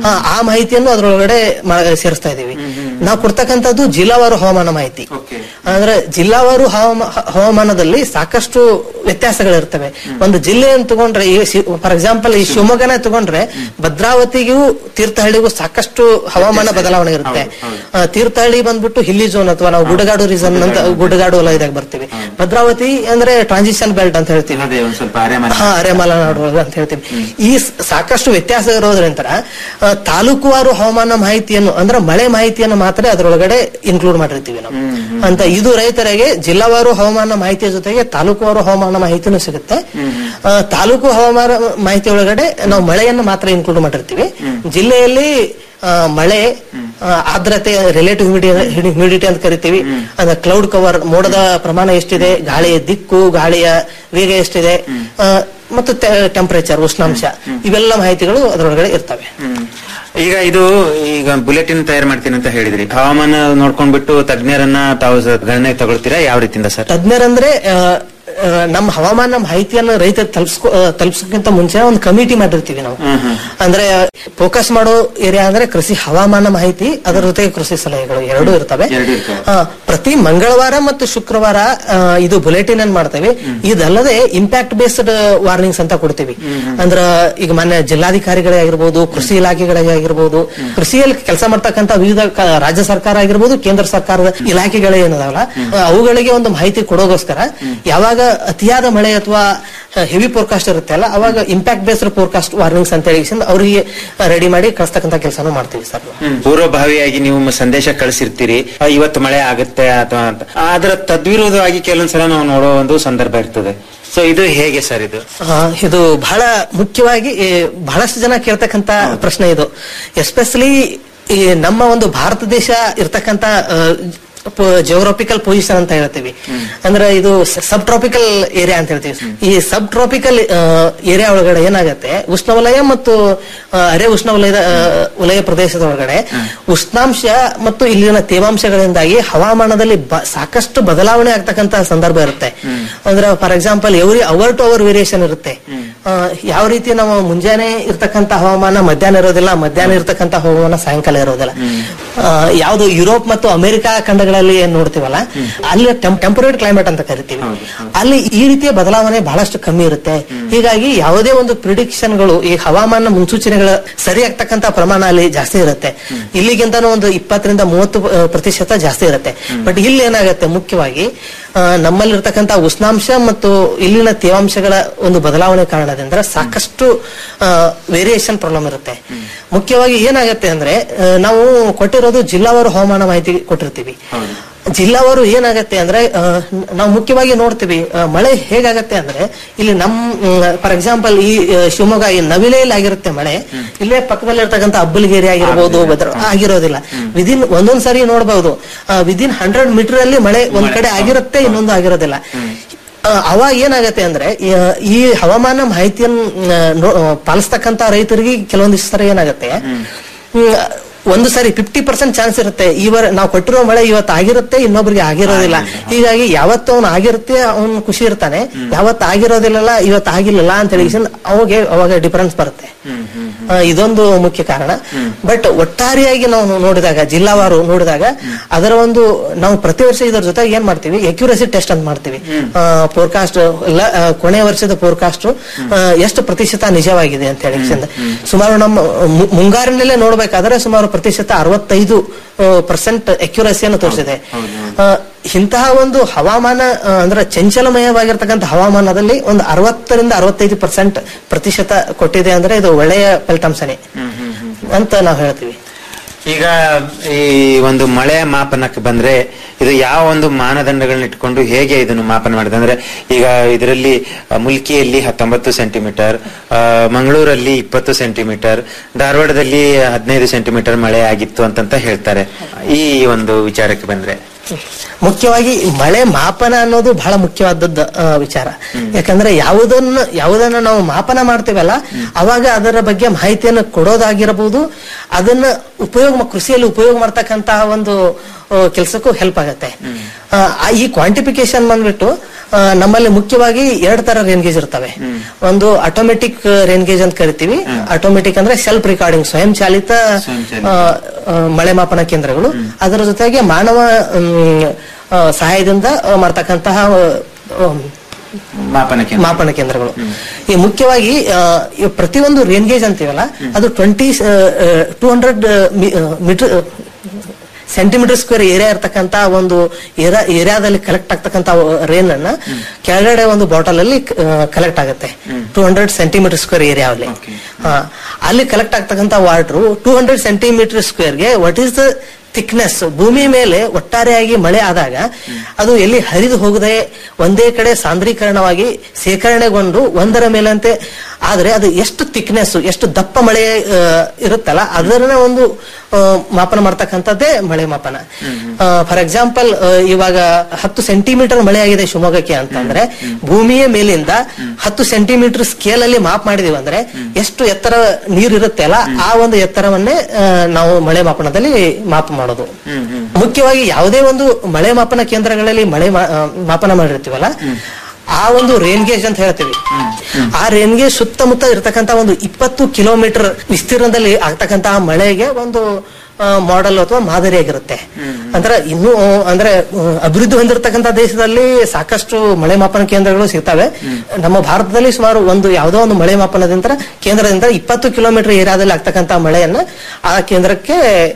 ಆ, ಆ ಮಾಹಿತಿಯನ್ನು ಅದರೊಳಗಡೆ ಮ- ಸೇರಿಸ್ತಾ ಇದೀವಿ ನಾವು ಕೊಡ್ತಕ್ಕಂಥದ್ದು ಜಿಲ್ಲಾವಾರು ಹವಾಮಾನ ಮಾಹಿತಿ ಅಂದ್ರೆ ಜಿಲ್ಲಾವಾರು ಹವಾಮ- ಹ- ಹವಾಮಾನದಲ್ಲಿ ಸಾಕಷ್ಟು ವ್ಯತ್ಯಾಸಗಳಿರ್ತವೆ ಒಂದು ಜಿಲ್ಲೆಯನ್ನು ತಗೊಂಡ್ರೆ ಫಾರ್ ಎಕ್ಸಾಂಪಲ್ ಈ ಶಿವಮೊಗ್ಗನ ತಗೊಂಡ್ರೆ ಭದ್ರಾವತಿಗೂ ತೀರ್ಥಹಳ್ಳಿಗೂ ಸಾಕಷ್ಟು ಹವಾಮಾನ ಬದಲಾವಣೆ ಇರುತ್ತೆ ಆ, ತೀರ್ಥಹಳ್ಳಿ ಬಂದ್ಬಿಟ್ಟು ಹಿಲ್ಲಿ ಝೋನ್ ಅಥವಾ ನಾವು ಗುಡ್ಡಗಾಡು ರೀಸನ್ ಅಂತ ಗುಡ್ಡಗಾಡು ವಲಯದಾಗ ಬರ್ತೀವಿ ಭದ್ರಾವತಿ ಅಂದ್ರೆ ಟ್ರಾನ್ಸಿಷನ್ ಬೆಲ್ಟ್ ಅಂತ ಹೇಳ್ತೀವಿ ಅದೇ ಒಂದ್ ಸ್ವಲ್ಪ ಅರೆಮನೆ ಹಾ ಅರೆಮಲೆನಾಡು ಅಂತ ಹೇಳ್ತೀವಿ ಈ ಸ- ಸಾಕಷ್ಟು ವ್ಯತ್ಯಾಸ ಇರೋದ್ರಿಂದ ಆ, ತಾಲೂಕುವಾರು ಹವಾಮಾನ ಮಾಹಿತಿಯನ್ನು ಅಂದ್ರೆ ಮಳೆ ಮಾಹಿತಿಯನ್ನು ಮಾತ್ರ ಅದರೊಳಗಡೆ ಇನ್ಕ್ಲೂಡ್ ಮಾಡಿರ್ತೀವಿ ನಾವು ಅಂತ ಇದು ರೈತರಿಗೆ ಜಿಲ್ಲಾವಾರು ಹವಾಮಾನ ಮಾಹಿತಿಯ ಜೊತೆಗೆ ತಾಲೂಕುವಾರು ಹವಾಮಾನ ಮಾಹಿತಿನೂ ಸಿಗುತ್ತೆ ಆ, ತಾಲೂಕು ಹವಾಮಾನ ಮಾಹಿತಿ ಒಳಗಡೆ ನಾವು ಮಳೆಯನ್ನು ಮಾತ್ರ ಇನ್ಕ್ಲೂಡ್ ಮಾಡಿರ್ತೀವಿ ಜಿಲ್ಲೆಯಲ್ಲಿ ಆ, ಮಳೆ ಆ, ಆರ್ದ್ರತೆ ರಿಲೇಟಿವ್ ಹ್ಯೂಮಿಡಿಟಿ ಅಂತ ಕರಿತೀವಿ ಅಂದ್ರೆ ಕ್ಲೌಡ್ ಕವರ್ ಮೋಡದ ಪ್ರಮಾಣ ಎಷ್ಟಿದೆ ಗಾಳಿಯ ದಿಕ್ಕು ಗಾಳಿಯ ವೇಗ ಎಷ್ಟಿದೆ ಆ, ಮತ್ತು ಟೆಂಪರೇಚರ್ ಉಷ್ಣಾಂಶ ಇವೆಲ್ಲ ಮಾಹಿತಿಗಳು ಅದರೊಳಗಡೆ ಇರ್ತವೆ ಈಗ ಇದು ಈಗ ಬುಲೆಟಿನ್ ತಯಾರು ಮಾಡ್ತೀನಿ ಅಂತ ಹೇಳಿದ್ರಿ ಹವಾಮಾನ ನೋಡ್ಕೊಂಡ್ಬಿಟ್ಟು ತಜ್ಞರನ್ನ ತಾವು ಸ- ಗಣನೆಗೆ ತಗೊಳ್ತೀರಾ ಯಾವ ರೀತಿಯಿಂದ ಸರ್ ತಜ್ಞರಂದ್ರೆ ಆ, ಆ, ನಮ್ಮ ಹವಾಮಾನ ಮಾಹಿತಿಯನ್ನು ರೈತ ತಲುಪಿಸ್ಕೊ ಆ, ತಲುಪಿಸೋಕ್ಕಿಂತ ಮುಂಚೆ ಒಂದು ಕಮಿಟಿ ಮಾಡಿರ್ತೀವಿ ನಾವು ಅಂದ್ರೆ ಫೋಕಸ್ ಮಾಡೋ ಏರಿಯಾ ಅಂದ್ರೆ ಕೃಷಿ ಹವಾಮಾನ ಮಾಹಿತಿ ಅದರ ಜೊತೆಗೆ ಕೃಷಿ ಸಲಹೆಗಳು ಎರಡೂ ಇರ್ತವೆ ಆ, ಪ್ರತಿ ಮಂಗಳವಾರ ಮತ್ತು ಶುಕ್ರವಾರ ಆ, ಇದು ಬುಲೆಟಿನ್ ಅನ್ನು ಮಾಡ್ತೇವೆ ಇದಲ್ಲದೆ ಇಂಪ್ಯಾಕ್ಟ್ ಬೇಸ್ಡ್ ವಾರ್ನಿಂಗ್ಸ್ ಅಂತ ಕೊಡ್ತೀವಿ ಅಂದ್ರ ಈಗ ಮೊನ್ನೆ ಜಿಲ್ಲಾಧಿಕಾರಿಗಳೇ ಆಗಿರ್ಬೋದು ಕೃಷಿ ಇಲಾಖೆಗಳೇ ಆಗಿರ್ಬೋದು ಕೃಷಿಯಲ್ಲಿ ಕೆಲಸ ಮಾಡ್ತಕ್ಕಂತ ವಿವಿಧ ಕ- ರಾಜ್ಯ ಸರ್ಕಾರ ಆಗಿರ್ಬೋದು ಕೇಂದ್ರ ಸರ್ಕಾರದ ಇಲಾಖೆಗಳೇ ಏನದಾವಲ್ಲ ಆ, ಅವುಗಳಿಗೆ ಒಂದು ಮಾಹಿತಿ ಕೊಡೋಗೋಸ್ಕರ ಯಾವಾಗ ಅತಿಯಾದ ಮಳೆ ಅಥವಾ ಹೆವಿ ಫೋರ್ಕಾಸ್ಟ್ ಇರುತ್ತೆ ಅಲ್ಲ ಅವಾಗ ಇಂಪ್ಯಾಕ್ಟ್ ಬೇಸ್ಡ್ ಫೋರ್ಕಾಸ್ಟ್ ವಾರ್ನಿಂಗ್ಸ್ ಅಂತ ಹೇಳಿ ಅವರಿಗೆ ರೆಡಿ ಮಾಡಿ ಕಳಿಸ್ತಕ್ಕಂತ ಕೆಲಸನೂ ಮಾಡ್ತೀವಿ ಸರ್ ಪೂರ್ವಭಾವಿಯಾಗಿ ನೀವು ಮ- ಸಂದೇಶ ಕಳಿಸಿರ್ತೀರಿ ಆ, ಇವತ್ತು ಮಳೆ ಆಗುತ್ತೆ ಅಥವಾ ಅಂತ ಅದರ ತದ್ವಿರೋಧವಾಗಿ ಕೆಲವೊಂದ್ಸಲ ನಾವು ನೋಡೋ ಒಂದು ಸಂದರ್ಭ ಇರ್ತದೆ ಸೊ ಇದು ಹೇಗೆ ಸರ್ ಇದು ಆ, ಇದು ಬಹಳ ಮುಖ್ಯವಾಗಿ ಈ, ಬಹಳಷ್ಟು ಜನ ಕೇಳ್ತಕ್ಕಂತ ಪ್ರಶ್ನೆ ಇದು ಎಸ್ಪೆಷಲಿ ಈ ನಮ್ಮ ಒಂದು ಭಾರತ ದೇಶ ಇರ್ತಕ್ಕಂತ ಜಿಯೋಗ್ರಾಫಿಕಲ್ ಪೊಸಿಷನ್ ಅಂತ ಹೇಳ್ತೀವಿ ಅಂದ್ರೆ ಇದು ಸಬ್ ಟ್ರಾಪಿಕಲ್ ಏರಿಯಾ ಅಂತ ಹೇಳ್ತೀವಿ ಈ ಸಬ್ ಟ್ರಾಪಿಕಲ್ ಏರಿಯಾ ಒಳಗಡೆ ಏನಾಗತ್ತೆ ಉಷ್ಣವಲಯ ಮತ್ತು ಆ, ಅರೆ ಉಷ್ಣವಲಯದ ಆ, ವಲಯ ಪ್ರದೇಶದ ಒಳಗಡೆ ಉಷ್ಣಾಂಶ ಮತ್ತು ಇಲ್ಲಿನ ತೇವಾಂಶಗಳಿಂದಾಗಿ ಹವಾಮಾನದಲ್ಲಿ ಬ- ಸಾಕಷ್ಟು ಬದಲಾವಣೆ ಆಗ್ತಕ್ಕಂತ ಸಂದರ್ಭ ಇರುತ್ತೆ ಅಂದ್ರೆ for example every hour to hour variation ಇರುತ್ತೆ ಆ, ಯಾವ ರೀತಿ ನಾವು ಮುಂಜಾನೆ ಇರ್ತಕ್ಕಂತ ಹವಾಮಾನ ಮಧ್ಯಾಹ್ನ ಇರೋದಿಲ್ಲ ಮಧ್ಯಾಹ್ನ ಇರ್ತಕ್ಕಂತ ಹವಾಮಾನ ಸಾಯಂಕಾಲ ಇರೋದಿಲ್ಲ ಆ, ಯಾವ್ದು ಯುರೋಪ್ ಮತ್ತು ಅಮೆರಿಕ ಖಂಡಗಳಲ್ಲಿ ಏನ್ ನೋಡ್ತೀವಲ್ಲ ಅಲ್ಲಿ ಟೆಂಪರೇಟ್ ಕ್ಲೈಮೇಟ್ ಅಂತ ಕರಿತೀವಿ ಅಲ್ಲಿ ಈ ರೀತಿಯ ಬದಲಾವಣೆ ಬಹಳಷ್ಟು ಕಮ್ಮಿ ಇರುತ್ತೆ ಹೀಗಾಗಿ ಯಾವುದೇ ಒಂದು ಪ್ರಿಡಿಕ್ಷನ್ ಗಳು ಈ ಹವಾಮಾನ ಮುನ್ಸೂಚನೆಗಳ ಸರಿ ಆಗ್ತಕ್ಕಂತ ಪ್ರಮಾಣ ಅಲ್ಲಿ ಜಾಸ್ತಿ ಇರುತ್ತೆ ಇಲ್ಲಿಗಿಂತನೂ ಒಂದು ಇಪ್ಪತ್ತರಿಂದ ಮೂವತ್ತು ಆ, ಪ್ರತಿಶತ ಜಾಸ್ತಿ ಇರುತ್ತೆ ಬಟ್ ಇಲ್ಲಿ ಏನಾಗುತ್ತೆ ಮುಖ್ಯವಾಗಿ ಆ, ನಮ್ಮಲ್ಲಿರ್ತಕ್ಕಂಥ ಉಷ್ಣಾಂಶ ಮತ್ತು ಇಲ್ಲಿನ ತೇವಾಂಶಗಳ ಒಂದು ಬದಲಾವಣೆ ಕಾರಣದಿಂದ ಸಾಕಷ್ಟು ವೇರಿಯೇಷನ್ ಪ್ರಾಬ್ಲಮ್ ಇರುತ್ತೆ ಮುಖ್ಯವಾಗಿ ಏನಾಗುತ್ತೆ ಅಂದ್ರೆ ಆ, ನಾವು ಕೊಟ್ಟಿರೋದು ಜಿಲ್ಲಾವಾರು ಹವಾಮಾನ ಮಾಹಿತಿ ಕೊಟ್ಟಿರ್ತೀವಿ ಜಿಲ್ಲಾವಾರು ಏನಾಗತ್ತೆ ಅಂದ್ರೆ ಆ, ನಾವು ಮುಖ್ಯವಾಗಿ ನೋಡ್ತೀವಿ ಆ, ಮಳೆ ಹೇಗಾಗತ್ತೆ ಅಂದ್ರೆ ಇಲ್ಲಿ ನಮ್ ಫಾರ್ ಎಕ್ಸಾಂಪಲ್ ಈ ಆ, ಶಿವಮೊಗ್ಗ ಈ ನವಿಲೆಯಲ್ಲಿ ಆಗಿರುತ್ತೆ ಮಳೆ ಇಲ್ಲೇ ಪಕ್ಕದಲ್ಲಿ ಇರ್ತಕ್ಕಂಥ ಅಬ್ಬಲಗೇರಿ ಆಗಿರ್ಬೋದು ಭದ್ರ- ಆಗಿರೋದಿಲ್ಲ ವಿದಿನ್ ಒಂದೊಂದ್ ಸಾರಿ ನೋಡಬಹುದು ವಿದಿನ್ ಹಂಡ್ರೆಡ್ ಮೀಟರ್ ಅಲ್ಲಿ ಮಳೆ ಒಂದ್ ಕಡೆ ಆಗಿರುತ್ತೆ ಇನ್ನೊಂದು ಆಗಿರೋದಿಲ್ಲ ಆ, ಅವಾಗ ಏನಾಗತ್ತೆ ಅಂದ್ರೆ ಈ- ಈ ಹವಾಮಾನ ಮಾಹಿತಿಯನ್ನು ಆ, ನೋ- ಆ, ಪಾಲಿಸ್ತಕ್ಕಂತ ರೈತರಿಗೆ ಕೆಲವೊಂದಿಷ್ಟು ಸರಿ ಏನಾಗತ್ತೆ ಹ್ಮ್, ಒಂದು ಸಾರಿ ಫಿಫ್ಟಿ ಪರ್ಸೆಂಟ್ ಚಾನ್ಸ್ ಇರುತ್ತೆ ಇವರ ನಾವು ಕೊಟ್ಟಿರೋ ಮಳೆ ಇವತ್ತು ಆಗಿರುತ್ತೆ ಇನ್ನೊಬ್ರಿಗೆ ಆಗಿರೋದಿಲ್ಲ ಹೀಗಾಗಿ ಯಾವತ್ತು ಅವನು ಆಗಿರುತ್ತೆ ಅವನು ಖುಷಿ ಇರ್ತಾನೆ ಯಾವತ್ತು ಆಗಿರೋದಿಲ್ಲಲ್ಲ ಇವತ್ತು ಆಗಿಲ್ಲಲ್ಲ ಅಂತ ಹೇಳಿ ಅವಾಗ ಅವಾಗ ಡಿಫರೆನ್ಸ್ ಬರುತ್ತೆ ಆ, ಇದೊಂದು ಮುಖ್ಯ ಕಾರಣ ಬಟ್ ಒಟ್ಟಾರೆಯಾಗಿ ನಾವು ನೋಡಿದಾಗ ಜಿಲ್ಲಾವಾರು ನೋಡಿದಾಗ ಅದರ ಒಂದು ನಾವು ಪ್ರತಿ ವರ್ಷ ಇದರ ಜೊತೆ ಏನ್ ಮಾಡ್ತೀವಿ ಅಕ್ಯುರಸಿ ಟೆಸ್ಟ್ ಅಂತ ಮಾಡ್ತೀವಿ ಫೋರ್ಕಾಸ್ಟ್ ಕೊನೆ ವರ್ಷದ ಫೋರ್ಕಾಸ್ಟ್ ಎಷ್ಟು ಪ್ರತಿಶತ ನಿಜವಾಗಿದೆ ಅಂತ ಹೇಳಿ ಚಂದ. ಸುಮಾರು ನಮ್ಮ ಮು- ಮುಂಗಾರಿನಲ್ಲೇ ನೋಡ್ಬೇಕಾದ್ರೆ ಸುಮಾರು ಪ್ರತಿಶತ ಅರವತ್ತೈದು ಪರ್ಸೆಂಟ್ ಅಕ್ಯುರಸಿಯನ್ನು ತೋರಿಸಿದೆ ಆ, ಇಂತಹ ಒಂದು ಹವಾಮಾನ ಆ, ಅಂದ್ರೆ ಚಂಚಲಮಯವಾಗಿರ್ತಕ್ಕಂಥ ಹವಾಮಾನದಲ್ಲಿ ಒಂದು ಅರವತ್ತರಿಂದ ಅರವತ್ತೈದು ಪರ್ಸೆಂಟ್ ಪ್ರತಿಶತ ಕೊಟ್ಟಿದೆ ಅಂದ್ರೆ ಇದು ಒಳ್ಳೆಯ ಫಲಿತಾಂಶನೇ ಅಂತ ನಾವು ಹೇಳ್ತೀವಿ ಈಗ ಈ ಒಂದು ಮಳೆಯ ಮಾಪನಕ್ಕೆ ಬಂದ್ರೆ ಇದು ಯಾವ ಒಂದು ಮಾನದಂಡಗಳನ್ನ ಇಟ್ಕೊಂಡು ಹೇಗೆ ಇದನ್ನು ಮಾಪನ ಮಾಡಿದೆ ಅಂದ್ರೆ ಈಗ ಇದರಲ್ಲಿ ಆ, ಮುಲ್ಕಿಯಲ್ಲಿ ಹತ್ತೊಂಬತ್ತು ಸೆಂಟಿಮೀಟರ್ ಆ, ಮಂಗಳೂರಲ್ಲಿ ಇಪ್ಪತ್ತು ಸೆಂಟಿಮೀಟರ್ ಧಾರವಾಡದಲ್ಲಿ ಹದಿನೈದು ಸೆಂಟಿಮೀಟರ್ ಮಳೆ ಆಗಿತ್ತು ಅಂತಂತ ಹೇಳ್ತಾರೆ ಈ ಒಂದು ವಿಚಾರಕ್ಕೆ ಬಂದ್ರೆ ಮುಖ್ಯವಾಗಿ ಮಳೆ ಮಾಪನ ಅನ್ನೋದು ಬಹಳ ಮುಖ್ಯವಾದದ್ದು ಆ, ವಿಚಾರ ಯಾಕಂದ್ರೆ ಯಾವುದನ್ನ ಯಾವುದನ್ನ ನಾವು ಮಾಪನ ಮಾಡ್ತೀವಲ್ಲ ಅವಾಗ ಅದರ ಬಗ್ಗೆ ಮಾಹಿತಿಯನ್ನು ಕೊಡೋದಾಗಿರಬಹುದು ಅದನ್ನ ಉಪಯೋಗ ಕೃಷಿಯಲ್ಲಿ ಉಪಯೋಗ ಮಾಡ್ತಕ್ಕಂತಹ ಒಂದು ಕೆಲಸಕ್ಕೂ ಹೆಲ್ಪ್ ಆಗತ್ತೆ ಆ, ಆ, ಈ ಕ್ವಾಂಟಿಫಿಕೇಶನ್ ಬಂದ್ಬಿಟ್ಟು ಆ, ನಮ್ಮಲ್ಲಿ ಮುಖ್ಯವಾಗಿ ಎರಡು ತರ ರೇನ್ ಗೇಜ್ ಇರ್ತವೆ ಒಂದು ಆಟೋಮೆಟಿಕ್ ರೇನ್ ಗೇಜ್ ಅಂತ ಕರಿತೀವಿ ಆಟೋಮೆಟಿಕ್ ಅಂದ್ರೆ ಸೆಲ್ಫ್ ರಿಕಾರ್ಡಿಂಗ್ ಸ್ವಯಂ ಚಾಲಿತ ಆ, ಆ, ಮಳೆ ಮಾಪನ ಕೇಂದ್ರಗಳು ಅದರ ಜೊತೆಗೆ ಮಾನವ ಮ್, ಆ, ಸಹಾಯದಿಂದ ಆ, ಮಾಡ್ತಕ್ಕಂತಹ ಆ, ಮಾಪನ ಕೇಂದ್ರ ಮಾಪನ ಕೇಂದ್ರಗಳು ಈ ಮುಖ್ಯವಾಗಿ ಆ, ಈ ಪ್ರತಿಯೊಂದು ರೇನ್ ಗೇಜ್ ಅಂತೀವಲ್ಲ ಅದು twenty two hundred metre centimetre square area ಇರ್ತಕ್ಕಂತ ಒಂದು ಏರಿಯಾ ಏರಿಯಾದಲ್ಲಿ ಕಲೆಕ್ಟ್ ಆಗ್ತಕ್ಕಂತ ರೇನ್ ಅನ್ನ ಕೆಳಗಡೆ ಒಂದು ಬಾಟಲ್ ಅಲ್ಲಿ ಕಲೆಕ್ಟ್ ಆಗುತ್ತೆ two hundred centimetre square area ಅಲ್ಲಿ ಹಾ, ಅಲ್ಲಿ ಕಲೆಕ್ಟ್ ಆಗ್ತಕ್ಕಂತ ವಾಟರ್ ಟೂ ಹಂಡ್ರೆಡ್ ಸೆಂಟಿಮೀಟರ್ ಸ್ಕ್ವೇರ್ಗೆ ವಾಟ್ ಈಸ್ ದ ಥಿಕ್ನೆಸ್ ಭೂಮಿ ಮೇಲೆ ಒಟ್ಟಾರೆಯಾಗಿ ಮಳೆ ಆದಾಗ ಅದು ಎಲ್ಲಿ ಹರಿದು ಹೋಗದೆ ಒಂದೇ ಕಡೆ ಸಾಂದ್ರೀಕರಣವಾಗಿ ಸೇಕರಣೆಗೊಂಡು ಒಂದರ ಮೇಲಂತೆ ಆದ್ರೆ ಅದು ಎಷ್ಟು ಥಿಕ್ನೆಸ್ ಎಷ್ಟು ದಪ್ಪ ಮಳೆ ಆ, ಇರುತ್ತಲ್ಲ ಅದನ್ನ ಒಂದು ಆ, ಮಾಪನ ಮಾಡ್ತಕ್ಕಂಥದ್ದೇ ಮಳೆ ಮಾಪನ ಫಾರ್ ಎಕ್ಸಾಂಪಲ್ ಇವಾಗ ಹತ್ತು ಸೆಂಟಿಮೀಟರ್ ಮಳೆ ಆಗಿದೆ ಶಿವಮೊಗ್ಗಕ್ಕೆ ಅಂತಂದ್ರೆ ಭೂಮಿಯ ಮೇಲಿಂದ ಹತ್ತು ಸೆಂಟಿಮೀಟರ್ ಸ್ಕೇಲ್ ಅಲ್ಲಿ ಮಾಪ್ ಮಾಡಿದೀವಿ ಅಂದ್ರೆ ಎಷ್ಟು ಎತ್ತರ ನೀರು ಇರುತ್ತೆ ಅಲ್ಲ ಆ ಒಂದು ಎತ್ತರವನ್ನೇ ಆ, ನಾವು ಮಳೆ ಮಾಪನದಲ್ಲಿ ಮಾಪ ಮಾಡೋದು ಮುಖ್ಯವಾಗಿ ಯಾವುದೇ ಒಂದು ಮಳೆ ಮಾಪನ ಕೇಂದ್ರಗಳಲ್ಲಿ ಮಳೆ ಮಾ- ಆ, ಮಾಪನ ಮಾಡಿರ್ತೀವಲ್ಲ ಆ ಒಂದು ರೇನ್ ಗೇಜ್ ಅಂತ ಹೇಳ್ತೀವಿ ಆ ರೇನ್ ಗೇಜ್ ಸುತ್ತಮುತ್ತ ಇರತಕ್ಕಂತ ಒಂದು ಇಪ್ಪತ್ತು ಕಿಲೋಮೀಟರ್ ವಿಸ್ತೀರ್ಣದಲ್ಲಿ ಆಗ್ತಕ್ಕಂತಹ ಮಳೆಗೆ ಒಂದು ಮಾಡೆಲ್ ಅಥವಾ ಮಾದರಿಯಾಗಿರುತ್ತೆ ಅಂದ್ರೆ ಇನ್ನೂ ಅಂದ್ರೆ ಆ, ಅಭಿವೃದ್ಧಿ ಹೊಂದಿರತಕ್ಕಂತ ದೇಶದಲ್ಲಿ ಸಾಕಷ್ಟು ಮಳೆ ಮಾಪನ ಕೇಂದ್ರಗಳು ಸಿಗ್ತವೆ ನಮ್ಮ ಭಾರತದಲ್ಲಿ ಸುಮಾರು ಒಂದು ಯಾವುದೋ ಒಂದು ಮಳೆ ಮಾಪನದಿಂದ ಕೇಂದ್ರದಿಂದ ಇಪ್ಪತ್ತು ಕಿಲೋಮೀಟರ್ ಏರಿಯಾದಲ್ಲಿ ಆಗ್ತಕ್ಕಂತ ಮಳೆಯನ್ನ ಆ ಕೇಂದ್ರಕ್ಕೆ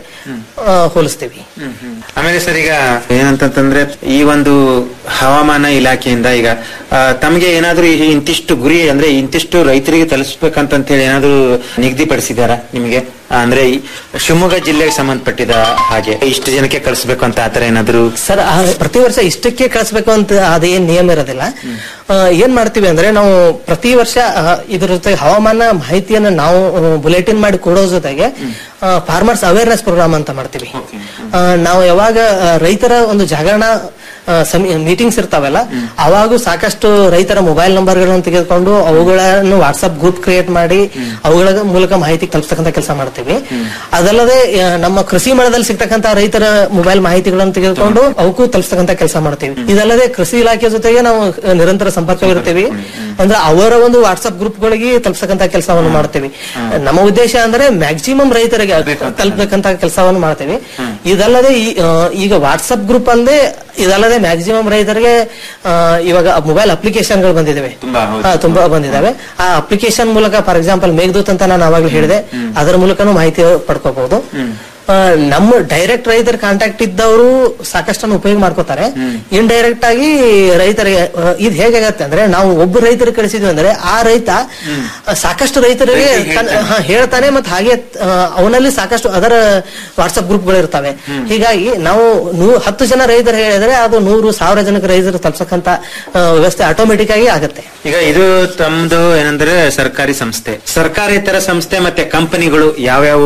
ಆ, ಹೋಲಿಸ್ತೀವಿ ಆಮೇಲೆ ಸರ್ ಈಗ ಏನಂತಂದ್ರೆ ಈ ಒಂದು ಹವಾಮಾನ ಇಲಾಖೆಯಿಂದ ಈಗ ಆ, ತಮಗೆ ಏನಾದ್ರೂ ಈ ಇಂತಿಷ್ಟು ಗುರಿ ಅಂದ್ರೆ ಇಂತಿಷ್ಟು ರೈತರಿಗೆ ತಲುಪಿಸ್ಬೇಕಂತ ಹೇಳಿ ಏನಾದ್ರೂ ನಿಗದಿಪಡಿಸಿದಾರಾ ನಿಮಗೆ ಆ, ಅಂದ್ರೆ ಈ ಶಿವಮೊಗ್ಗ ಜಿಲ್ಲೆಗೆ ಸಂಬಂಧಪಟ್ಟಿದ ಹಾಗೆ ಇಷ್ಟು ಜನಕ್ಕೆ ಕಳಿಸ್ಬೇಕು ಅಂತ ಆತರ ಏನಾದ್ರು ಸರ್ ಆ, ಪ್ರತಿ ವರ್ಷ ಇಷ್ಟಕ್ಕೆ ಕಳಿಸ್ಬೇಕು ಅಂತ ಅದೇನ್ ನಿಯಮ ಇರೋದಿಲ್ಲ ಆ, ಏನ್ ಮಾಡ್ತೀವಿ ಅಂದ್ರೆ ನಾವು ಪ್ರತಿ ವರ್ಷ ಆ, ಇದ್ರ ಜೊತೆ ಹವಾಮಾನ ಮಾಹಿತಿಯನ್ನ ನಾವು ಬುಲೆಟಿನ್ ಮಾಡಿ ಕೊಡೋ ಜೊತೆಗೆ ಫಾರ್ಮರ್ಸ್ ಅವೇರ್ನೆಸ್ ಪ್ರೋಗ್ರಾಮ್ ಅಂತ ಮಾಡ್ತೀವಿ ಆ, ನಾವು ಯಾವಾಗ ಆ, ರೈತರ ಒಂದು ಜಾಗರಣ ಮೀಟಿಂಗ್ಸ್ ಇರ್ತಾವಲ್ಲ ಅವಾಗೂ ಸಾಕಷ್ಟು ರೈತರ ಮೊಬೈಲ್ ನಂಬರ್ಗಳನ್ನು ತೆಗೆದುಕೊಂಡು ಅವುಗಳನ್ನು ವಾಟ್ಸ್ಆಪ್ ಗ್ರೂಪ್ ಕ್ರಿಯೇಟ್ ಮಾಡಿ ಅವುಗಳ ಮೂಲಕ ಮಾಹಿತಿ ತಲುಪಿಸ್ತಕ್ಕಂಥ ಕೆಲಸ ಮಾಡ್ತೀವಿ ಅದಲ್ಲದೆ ಆ, ನಮ್ಮ ಕೃಷಿ ಮೇಳದಲ್ಲಿ ಸಿಗ್ತಕ್ಕಂತ ರೈತರ ಮೊಬೈಲ್ ಮಾಹಿತಿಗಳನ್ನು ತೆಗೆದುಕೊಂಡು ಅವಕ್ಕೂ ತಲುಪಿಸ್ತಕ್ಕಂಥ ಕೆಲಸ ಮಾಡ್ತೀವಿ ಇದಲ್ಲದೆ ಕೃಷಿ ಇಲಾಖೆ ಜೊತೆಗೆ ನಾವು ಆ, ನಿರಂತರ ಸಂಪರ್ಕವಿರ್ತೀವಿ ಅಂದ್ರೆ ಅವರ ಒಂದು ವಾಟ್ಸ್ಆಪ್ ಗ್ರೂಪ್ಗಳಿಗೆ ತಲುಪಿಸ್ತಕ್ಕಂಥ ಕೆಲಸವನ್ನು ಮಾಡ್ತೀವಿ ನಮ್ಮ ಉದ್ದೇಶ ಅಂದ್ರೆ ಮ್ಯಾಕ್ಸಿಮಮ್ ರೈತರಿಗೆ ತಲುಪತಕ್ಕಂತ ಕೆಲಸವನ್ನು ಮಾಡ್ತೀವಿ ಇದಲ್ಲದೆ ಈ- ಆ, ಈಗ ವಾಟ್ಸ್ಆಪ್ ಗ್ರೂಪ್ ಅಲ್ಲದೆ ಇದಲ್ಲದೆ ಮ್ಯಾಕ್ಸಿಮಮ್ ರೈತರಿಗೆ ಆ, ಇವಾಗ ಮೊಬೈಲ್ ಅಪ್ಲಿಕೇಶನ್ಗಳು ಬಂದಿದ್ದಾವೆ ಹಾ, ತುಂಬಾ ಬಂದಿದ್ದಾವೆ ಆ ಅಪ್ಲಿಕೇಶನ್ ಮೂಲಕ ಫಾರ್ ಎಕ್ಸಾಂಪಲ್ ಮೇಘದೂತ್ ಅಂತ ನಾನು ಅವಾಗಲೇ ಹೇಳಿದೆ ಅದರ ಮೂಲಕನೂ ಮಾಹಿತಿ ಪಡ್ಕೋಬಹುದು ಆ, ನಮ್ಮ ಡೈರೆಕ್ಟ್ ರೈತರ ಕಾಂಟ್ಯಾಕ್ಟ್ ಇದ್ದವರು ಸಾಕಷ್ಟನ್ನು ಉಪಯೋಗ ಮಾಡ್ಕೋತಾರೆ ಇಂಡೈರೆಕ್ಟ್ ಆಗಿ ರೈತರಿಗೆ ಆ, ಇದು ಹೇಗಾಗತ್ತೆ ಅಂದ್ರೆ ನಾವು ಒಬ್ಬ ರೈತರಿಗೆ ಕಳಿಸಿದ್ವಿ ಅಂದ್ರೆ ಆ ರೈತ ಆ, ಸಾಕಷ್ಟು ರೈತರಿಗೆ ತನ್ನ- ಹಾ, ಹೇಳ್ತಾನೆ ಮತ್ತೆ ಹಾಗೆ ಆ, ಅವನಲ್ಲಿ ಸಾಕಷ್ಟು ಅದರ ವಾಟ್ಸ್ಆಪ್ ಗ್ರೂಪ್ಗಳು ಇರ್ತವೆ ಹೀಗಾಗಿ ನಾವು ನೂ- ಹತ್ತು ಜನ ರೈತರು ಹೇಳಿದ್ರೆ ಅದು ನೂರು ಸಾವಿರ ಜನಕ್ಕೆ ರೈತರು ತಲುಪ್ಸಕ್ಕಂತ ಆ, ವ್ಯವಸ್ಥೆ ಆಟೋಮೆಟಿಕ್ ಆಗಿ ಆಗುತ್ತೆ ಈಗ ಇದು ತಮ್ದು ಏನಂದ್ರೆ ಸರ್ಕಾರಿ ಸಂಸ್ಥೆ ಸರ್ಕಾರೇತರ ಸಂಸ್ಥೆ ಮತ್ತೆ ಕಂಪನಿಗಳು ಯಾವ್ಯಾವ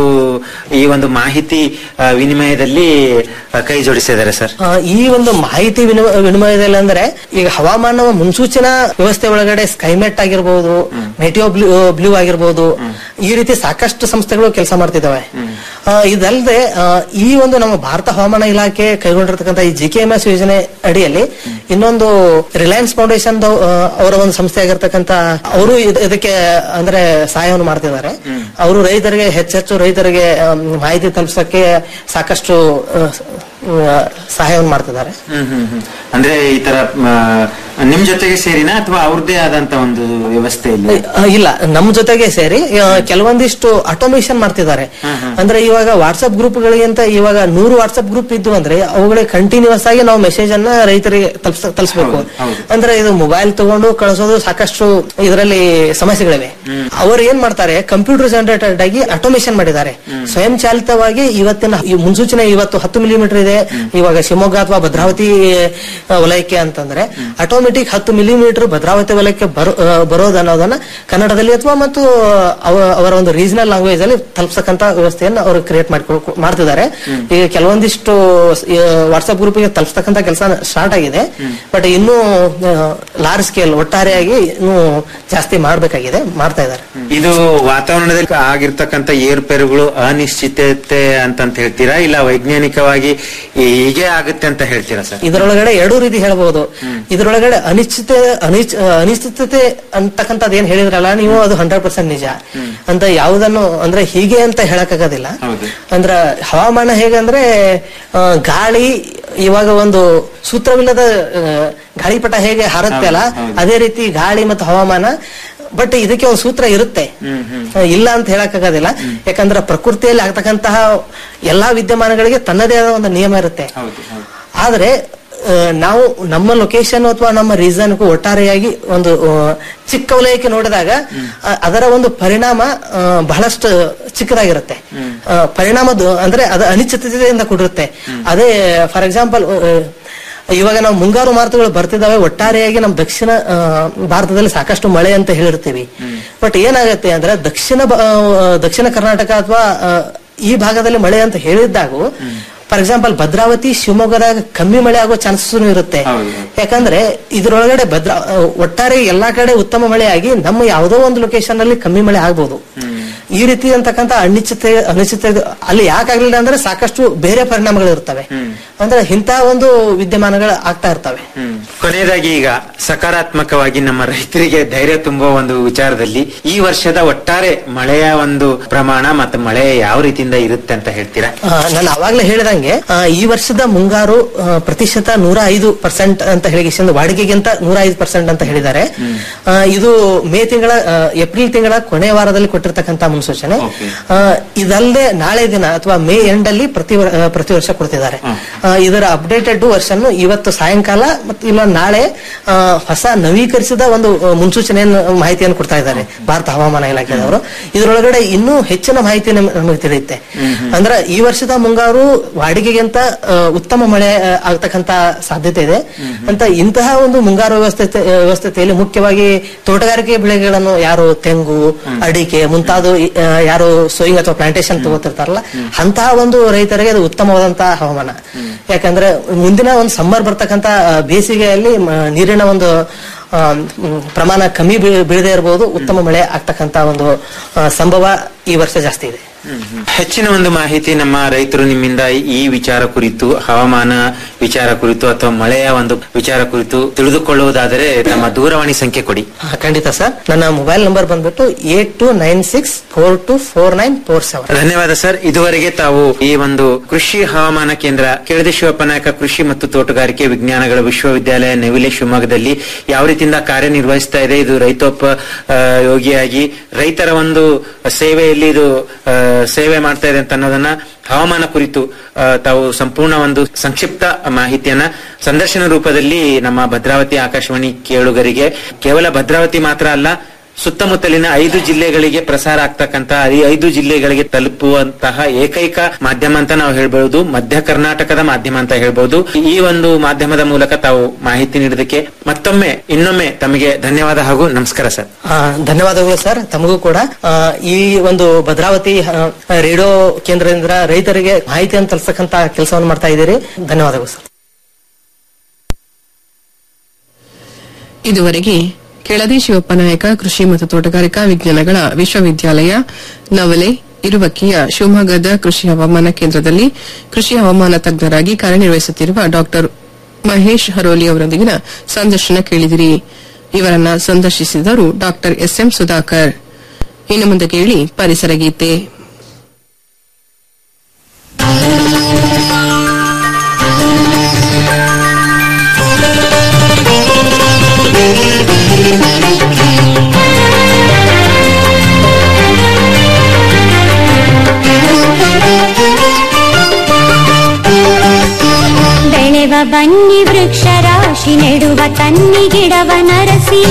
ಈ ಒಂದು ಮಾಹಿತಿ ಆ, ವಿನಿಮಯದಲ್ಲಿ ಆ, ಕೈ ಜೋಡಿಸಿದ್ದಾರೆ ಸರ್ ಆ, ಈ ಒಂದು ಮಾಹಿತಿ ವಿನಿಮ- ವಿನಿಮಯದಲ್ಲಿ ಅಂದ್ರೆ ಈಗ ಹವಾಮಾನ ಮುನ್ಸೂಚನಾ ವ್ಯವಸ್ಥೆ ಒಳಗಡೆ ಸ್ಕೈಮೆಟ್ ಆಗಿರ್ಬೋದು ಮೆಟಿಯೋ ಬ್ಲೂ ಬ್ಲೂ ಆಗಿರ್ಬೋದು ಈ ರೀತಿ ಸಾಕಷ್ಟು ಸಂಸ್ಥೆಗಳು ಕೆಲಸ ಮಾಡ್ತಿದ್ದಾವೆ ಆ, ಇದಲ್ಲದೆ ಆ, ಈ ಒಂದು ನಮ್ಮ ಭಾರತ ಹವಾಮಾನ ಇಲಾಖೆ ಕೈಗೊಂಡಿರ್ತಕ್ಕಂಥ ಈ ಜಿ ಕೆ ಎಂ ಎಸ್ ಯೋಜನೆ ಅಡಿಯಲ್ಲಿ ಇನ್ನೊಂದು ರಿಲಯನ್ಸ್ ಫೌಂಡೇಶನ್ ಅವರ ಒಂದು ಸಂಸ್ಥೆ ಆಗಿರ್ತಕ್ಕಂಥ ಅವರು ಇದಕ್ಕೆ ಅಂದ್ರೆ ಸಹಾಯವನ್ನು ಮಾಡ್ತಿದ್ದಾರೆ ಅವರು ರೈತರಿಗೆ ಹೆಚ್ಚೆಚ್ಚು ರೈತರಿಗೆ ಆಮ್, ಮಾಹಿತಿ ತಲುಪಿಸಕ್ಕೆ ಸಾಕಷ್ಟು ಆ, ಆ, ಸಹಾಯವನ್ನು ಮಾಡ್ತಿದ್ದಾರೆ ಹ್ಮ್ ಹ್ಮ್ ಹ್ಮ್ ಅಂದ್ರೆ ಈ ತರ ಆ, ನಿಮ್ ಜೊತೆಗೆ ಸೇರಿನಾ ಅಥವಾ ಅವ್ರದ್ದೇ ಆದಂತ ಒಂದು ವ್ಯವಸ್ಥೆ ಇಲ್ಲ ಆ, ಇಲ್ಲ ನಮ್ಮ ಜೊತೆಗೆ ಸೇರಿ ಆ, ಕೆಲವೊಂದಿಷ್ಟು ಆಟೋಮೇಶನ್ ಮಾಡ್ತಿದ್ದಾರೆ ಅಂದ್ರೆ ಇವಾಗ ವಾಟ್ಸ್ಆಪ್ ಗ್ರೂಪ್ಗಳಿಗಿಂತ ಇವಾಗ ನೂರು ವಾಟ್ಸ್ಆಪ್ ಗ್ರೂಪ್ ಇದ್ದು ಅಂದ್ರೆ ಅವುಗಳಿಗೆ ಕಂಟಿನ್ಯೂಸ್ ಆಗಿ ನಾವು ಮೆಸೇಜ್ ಅನ್ನ ರೈತರಿಗೆ ತಲುಪ್ಸ ತಲುಪಿಸಬೇಕು ಅಂದ್ರೆ ಇದು ಮೊಬೈಲ್ ತಗೊಂಡು ಕಳಿಸೋದು ಸಾಕಷ್ಟು ಇದರಲ್ಲಿ ಸಮಸ್ಯೆಗಳಿವೆ ಅವರು ಏನ್ ಮಾಡ್ತಾರೆ ಕಂಪ್ಯೂಟರ್ ಜನರೇಟೆಡ್ ಆಗಿ ಆಟೋಮೇಶನ್ ಮಾಡಿದ್ದಾರೆ ಸ್ವಯಂ ಚಾಲಿತವಾಗಿ ಇವತ್ತಿನ ಈ ಮುನ್ಸೂಚನೆ ಇವತ್ತು ಹತ್ತು ಮಿಲಿಮೀಟರ್ ಇದೆ ಇವಾಗ ಶಿವಮೊಗ್ಗ ಅಥವಾ ಭದ್ರಾವತಿ ಆ, ವಲಯಕ್ಕೆ ಅಂತಂದ್ರೆ ಆಟೋಮೆಟಿಕ್ ಹತ್ತು ಮಿಲಿಮೀಟರ್ ಭದ್ರಾವತಿ ವಲಯಕ್ಕೆ ಬರೋ ಆ, ಬರೋದು ಅನ್ನೋದನ್ನ ಕನ್ನಡದಲ್ಲಿ ಅಥವಾ ಮತ್ತು ಅವ- ಅವರ ಒಂದು ರೀಜನಲ್ ಲ್ಯಾಂಗ್ವೇಜ್ ಅಲ್ಲಿ ತಲುಪ್ಸಕ್ಕಂತ ವ್ಯವಸ್ಥೆಯನ್ನು ಅವರು ಕ್ರಿಯೇಟ್ ಮಾಡ್ಕೊ ಮಾಡ್ತಿದ್ದಾರೆ ಈಗ ಕೆಲವೊಂದಿಷ್ಟು ವಾಟ್ಸ್ಆಪ್ ಗ್ರೂಪ್ಗೆ ತಲುಪ್ಸತಕ್ಕಂತ ಕೆಲಸ ಸ್ಟಾರ್ಟ್ ಆಗಿದೆ ಬಟ್ ಇನ್ನೂ ಲಾರ್ಜ್ ಸ್ಕೇಲ್ ಒಟ್ಟಾರೆಯಾಗಿ ಇನ್ನೂ ಜಾಸ್ತಿ ಮಾಡ್ಬೇಕಾಗಿದೆ ಮಾಡ್ತಾ ಇದ್ದಾರೆ ಇದು ವಾತಾವರಣದಲ್ಲಿ ಆಗಿರ್ತಕ್ಕಂಥ ಏರುಪೇರುಗಳು ಅನಿಶ್ಚಿತತೆ ಅಂತಂತ ಹೇಳ್ತೀರಾ ಇಲ್ಲ ವೈಜ್ಞಾನಿಕವಾಗಿ ಹೀಗೆ ಆಗುತ್ತೆ ಅಂತ ಹೇಳ್ತೀರಾ ಸರ್ ಇದರೊಳಗಡೆ ಎರಡೂ ರೀತಿ ಹೇಳ್ಬಹುದು ಇದರೊಳಗಡೆ ಅನಿಶ್ಚಿತ ಅನಿಚ್ ಅನಿಶ್ಚಿತತೆ ಅಂತಕ್ಕಂಥದ್ದು ಏನ್ ಹೇಳಿದ್ರಲ್ಲ ನೀವು ಅದು ಹಂಡ್ರೆಡ್ ಪರ್ಸೆಂಟ್ ನಿಜ ಅಂತ ಯಾವುದನ್ನು ಅಂದ್ರೆ ಹೀಗೆ ಅಂತ ಹೇಳಕ್ಕಾಗೋದಿಲ್ಲ ಅಂದ್ರ ಹವಾಮಾನ ಹೇಗಂದ್ರೆ ಆ, ಗಾಳಿ ಇವಾಗ ಒಂದು ಸೂತ್ರವಿಲ್ಲದ ಆ, ಗಾಳಿಪಟ ಹೇಗೆ ಹಾರುತ್ತೆ ಅಲ್ಲ ಅದೇ ರೀತಿ ಗಾಳಿ ಮತ್ತು ಹವಾಮಾನ ಬಟ್ ಇದಕ್ಕೆ ಒಂದು ಸೂತ್ರ ಇರುತ್ತೆ ಆ, ಇಲ್ಲ ಅಂತ ಹೇಳಕ್ಕಾಗೋದಿಲ್ಲ ಯಾಕಂದ್ರೆ ಪ್ರಕೃತಿಯಲ್ಲಿ ಆಗ್ತಕ್ಕಂತಹ ಎಲ್ಲಾ ವಿದ್ಯಮಾನಗಳಿಗೆ ತನ್ನದೇ ಆದ ಒಂದು ನಿಯಮ ಇರುತ್ತೆ ಆದ್ರೆ ಆ, ನಾವು ನಮ್ಮ ಲೊಕೇಶನ್ ಅಥವಾ ನಮ್ಮ ರೀಸನ್ಗೂ ಒಟ್ಟಾರೆಯಾಗಿ ಒಂದು ಆ, ಚಿಕ್ಕ ವಲಯಕ್ಕೆ ನೋಡಿದಾಗ ಆ, ಅದರ ಒಂದು ಪರಿಣಾಮ ಆ, ಬಹಳಷ್ಟು ಚಿಕ್ಕದಾಗಿರುತ್ತೆ ಆ, ಪರಿಣಾಮದ್ದು ಅಂದ್ರೆ ಅದು ಅನಿಶ್ಚಿತತೆಯಿಂದ ಕೂಡಿರುತ್ತೆ ಅದೇ ಫಾರ್ ಎಕ್ಸಾಂಪಲ್ ಇವಾಗ ನಾವು ಮುಂಗಾರು ಮಾರುತಗಳು ಬರ್ತಿದಾವೆ ಒಟ್ಟಾರೆಯಾಗಿ ನಮ್ಮ ದಕ್ಷಿಣ ಆ, ಭಾರತದಲ್ಲಿ ಸಾಕಷ್ಟು ಮಳೆ ಅಂತ ಹೇಳಿರ್ತೀವಿ ಬಟ್ ಏನಾಗುತ್ತೆ ಅಂದ್ರೆ ದಕ್ಷಿಣ ಬ- ಆ, ದಕ್ಷಿಣ ಕರ್ನಾಟಕ ಅಥವಾ ಈ ಭಾಗದಲ್ಲಿ ಮಳೆ ಅಂತ ಹೇಳಿದ್ದಾಗೂ ಫಾರ್ ಎಕ್ಸಾಂಪಲ್ ಭದ್ರಾವತಿ ಶಿವಮೊಗ್ಗದಾಗ ಕಮ್ಮಿ ಮಳೆ ಆಗೋ ಚಾನ್ಸಸ್ ಇರುತ್ತೆ ಯಾಕಂದ್ರೆ ಇದ್ರೊಳಗಡೆ ಭದ್ರಾ ಆ, ಒಟ್ಟಾರೆ ಎಲ್ಲಾ ಕಡೆ ಉತ್ತಮ ಮಳೆ ಆಗಿ ನಮ್ಮ ಯಾವುದೋ ಒಂದು ಲೊಕೇಶನ್ ಅಲ್ಲಿ ಕಮ್ಮಿ ಮಳೆ ಆಗ್ಬೋದು ಈ ರೀತಿ ಅಂತಕ್ಕಂಥ ಅನಿಶ್ಚಿತ ಅನಿಶ್ಚಿತ ಅಲ್ಲಿ ಯಾಕಾಗ್ಲಿಲ್ಲ ಅಂದ್ರೆ ಸಾಕಷ್ಟು ಬೇರೆ ಪರಿಣಾಮಗಳು ಇರ್ತವೆ ಅಂದ್ರೆ ಇಂತಹ ಒಂದು ವಿದ್ಯಮಾನಗಳು ಆಗ್ತಾ ಇರ್ತವೆ ಕೊನೆಯದಾಗಿ ಈಗ ಸಕಾರಾತ್ಮಕವಾಗಿ ನಮ್ಮ ರೈತರಿಗೆ ಧೈರ್ಯ ತುಂಬುವ ಒಂದು ವಿಚಾರದಲ್ಲಿ ಈ ವರ್ಷದ ಒಟ್ಟಾರೆ ಮಳೆಯ ಒಂದು ಪ್ರಮಾಣ ಮತ್ತು ಮಳೆ ಯಾವ ರೀತಿಯಿಂದ ಇರುತ್ತೆ ಅಂತ ಹೇಳ್ತೀರಾ ಆ, ನಾನು ಅವಾಗ್ಲೇ ಹೇಳಿದಂಗೆ ಆ, ಈ ವರ್ಷದ ಮುಂಗಾರು ಆ, ಪ್ರತಿಶತ ನೂರ ಐದು ಪರ್ಸೆಂಟ್ ಅಂತ ಹೇಳಿ ವಾಡಿಕೆಗಿಂತ ನೂರ ಐದು ಪರ್ಸೆಂಟ್ ಅಂತ ಹೇಳಿದ್ದಾರೆ ಆ, ಇದು ಮೇ ತಿಂಗಳ ಆ, ಏಪ್ರಿಲ್ ತಿಂಗಳ ಕೊನೆಯ ವಾರದಲ್ಲಿ ಕೊಟ್ಟಿರ್ತಕ್ಕಂತ ಮುನ್ಸೂಚನೆ ಆ, ಇದಲ್ಲದೆ ನಾಳೆ ದಿನ ಅಥವಾ ಮೇ ಎಂಡ್ ಅಲ್ಲಿ ಪ್ರತಿ ವರ್- ಆ, ಪ್ರತಿ ವರ್ಷ ಕೊಡ್ತಿದ್ದಾರೆ ಆ, ಇದರ ಅಪ್ಡೇಟೆಡ್ ವರ್ಷನ್ ಇವತ್ತು ಸಾಯಂಕಾಲ ಮತ್ತು ಇಲ್ಲ ನಾಳೆ ಆ, ಹೊಸ ನವೀಕರಿಸಿದ ಒಂದು ಆ, ಮುನ್ಸೂಚನೆಯನ್ನು ಮಾಹಿತಿಯನ್ನು ಕೊಡ್ತಾ ಇದ್ದಾರೆ ಭಾರತ ಹವಾಮಾನ ಇಲಾಖೆದವರು ಇದರೊಳಗಡೆ ಇನ್ನೂ ಹೆಚ್ಚಿನ ಮಾಹಿತಿ ನಮ್- ನಮಗೆ ತಿಳಿಯುತ್ತೆ ಅಂದ್ರೆ ಈ ವರ್ಷದ ಮುಂಗಾರು ವಾಡಿಕೆಗಿಂತ ಆ, ಉತ್ತಮ ಮಳೆ ಆ, ಆಗ್ತಕ್ಕಂತ ಸಾಧ್ಯತೆ ಇದೆ ಅಂತ ಇಂತಹ ಒಂದು ಮುಂಗಾರು ವ್ಯವಸ್ಥೆ ವ್ಯವಸ್ಥೆಯಲ್ಲಿ ಮುಖ್ಯವಾಗಿ ತೋಟಗಾರಿಕೆ ಬೆಳೆಗಳನ್ನು ಯಾರು ತೆಂಗು ಅಡಿಕೆ ಮುಂತಾದ ಆ, ಯಾರು ಸೋಯಿಂಗ್ ಅಥವಾ ಪ್ಲಾಂಟೇಶನ್ ತಗೋತಿರ್ತಾರಲ್ಲ ಅಂತಹ ಒಂದು ರೈತರಿಗೆ ಅದು ಉತ್ತಮವಾದಂತಹ ಹವಾಮಾನ ಯಾಕಂದ್ರೆ ಮುಂದಿನ ಒಂದು ಸಮ್ಮರ್ ಬರ್ತಕ್ಕಂತ ಆ, ಬೇಸಿಗೆಯಲ್ಲಿ ಮ, ನೀರಿನ ಒಂದು ಆ, ಮ್, ಪ್ರಮಾಣ ಕಮ್ಮಿ ಬೀ- ಬೀಳದೇ ಇರಬಹುದು ಉತ್ತಮ ಮಳೆ ಆಗ್ತಕ್ಕಂತ ಒಂದು ಆ, ಸಂಭವ ಈ ವರ್ಷ ಜಾಸ್ತಿ ಇದೆ ಹೆಚ್ಚಿನ ಒಂದು ಮಾಹಿತಿ ನಮ್ಮ ರೈತರು ನಿಮ್ಮಿಂದ ಈ ವಿಚಾರ ಕುರಿತು ಹವಾಮಾನ ವಿಚಾರ ಕುರಿತು ಅಥವಾ ಮಳೆಯ ಒಂದು ವಿಚಾರ ಕುರಿತು ತಿಳಿದುಕೊಳ್ಳುವುದಾದರೆ ನಮ್ಮ ದೂರವಾಣಿ ಸಂಖ್ಯೆ ಕೊಡಿ ಆ, ಖಂಡಿತ ಸರ್ ನನ್ನ ಮೊಬೈಲ್ ನಂಬರ್ ಬಂದ್ಬಿಟ್ಟು eight two nine six four two four nine four seven ಧನ್ಯವಾದ ಸರ್ ಇದುವರೆಗೆ ತಾವು ಈ ಒಂದು ಕೃಷಿ ಹವಾಮಾನ ಕೇಂದ್ರ ಕೆಳದಿ ಶಿವಪ್ಪ ನಾಯಕ ಕೃಷಿ ಮತ್ತು ತೋಟಗಾರಿಕೆ ವಿಜ್ಞಾನಗಳ ವಿಶ್ವವಿದ್ಯಾಲಯ ನವಿಲೆ ಶಿವಮೊಗ್ಗದಲ್ಲಿ ಯಾವ ರೀತಿಯಿಂದ ಕಾರ್ಯನಿರ್ವಹಿಸ್ತಾ ಇದೆ ಇದು ರೈತೋಪ ಆ, ಯೋಗಿಯಾಗಿ ರೈತರ ಒಂದು ಸೇವೆಯಲ್ಲಿ ಇದು ಆ, ಸೇವೆ ಮಾಡ್ತಾ ಇದೆ ಅಂತ ಅನ್ನೋದನ್ನ ಹವಾಮಾನ ಕುರಿತು ಆ, ತಾವು ಸಂಪೂರ್ಣ ಒಂದು ಸಂಕ್ಷಿಪ್ತ ಮಾಹಿತಿಯನ್ನ ಸಂದರ್ಶನ ರೂಪದಲ್ಲಿ ನಮ್ಮ ಭದ್ರಾವತಿ ಆಕಾಶವಾಣಿ ಕೇಳುಗರಿಗೆ ಕೇವಲ ಭದ್ರಾವತಿ ಮಾತ್ರ ಅಲ್ಲ ಸುತ್ತಮುತ್ತಲಿನ ಐದು ಜಿಲ್ಲೆಗಳಿಗೆ ಪ್ರಸಾರ ಆಗ್ತಕ್ಕಂತ ಈ ಐದು ಜಿಲ್ಲೆಗಳಿಗೆ ತಲುಪುವಂತಹ ಏಕೈಕ ಮಾಧ್ಯಮ ಅಂತ ನಾವು ಹೇಳ್ಬಹುದು ಮಧ್ಯ ಕರ್ನಾಟಕದ ಮಾಧ್ಯಮ ಅಂತ ಹೇಳ್ಬಹುದು ಈ ಒಂದು ಮಾಧ್ಯಮದ ಮೂಲಕ ತಾವು ಮಾಹಿತಿ ನೀಡೋದಕ್ಕೆ ಮತ್ತೊಮ್ಮೆ ಇನ್ನೊಮ್ಮೆ ತಮಗೆ ಧನ್ಯವಾದ ಹಾಗೂ ನಮಸ್ಕಾರ ಸರ್ ಆ, ಧನ್ಯವಾದಗಳು ಸರ್ ತಮಗೂ ಕೂಡ ಆ, ಈ ಒಂದು ಭದ್ರಾವತಿ ಆ, ರೇಡಿಯೋ ಕೇಂದ್ರದಿಂದ ರೈತರಿಗೆ ಮಾಹಿತಿಯನ್ನು ತಲುಪತಕ್ಕಂತ ಕೆಲಸವನ್ನು ಮಾಡ್ತಾ ಇದ್ದೀರಿ ಧನ್ಯವಾದಗಳು ಸರ್ ಇದುವರೆಗೆ ಕೆಳದಿ ಶಿವಪ್ಪ ನಾಯಕ ಕೃಷಿ ಮತ್ತು ತೋಟಗಾರಿಕಾ ವಿಜ್ಞಾನಗಳ ವಿಶ್ವವಿದ್ಯಾಲಯ ನವಲೆ ಇರುವಕ್ಕಿಯ ಶಿವಮೊಗ್ಗದ ಕೃಷಿ ಹವಾಮಾನ ಕೇಂದ್ರದಲ್ಲಿ ಕೃಷಿ ಹವಾಮಾನ ತಜ್ಞರಾಗಿ ಕಾರ್ಯನಿರ್ವಹಿಸುತ್ತಿರುವ ಡಾಕ್ಟರ್ ಮಹೇಶ್ ಹರೋಲಿ ಅವರೊಂದಿಗಿನ ಸಂದರ್ಶನ ಕೇಳಿದಿರಿ ಇವರನ್ನ ಸಂದರ್ಶಿಸಿದವರು ಡಾಕ್ಟರ್ ಎಸ್ಎಂ ಸುಧಾಕರ್ ಇನ್ನು ಮುಂದೆ ಕೇಳಿ ಪರಿಸರ ಗೀತೆ ಬೆಳೆವ ಬನ್ನಿ ವೃಕ್ಷ ರಾಶಿ ನೆಡುವ ತನ್ನಿ ಗಿಡವ ನರಸಿ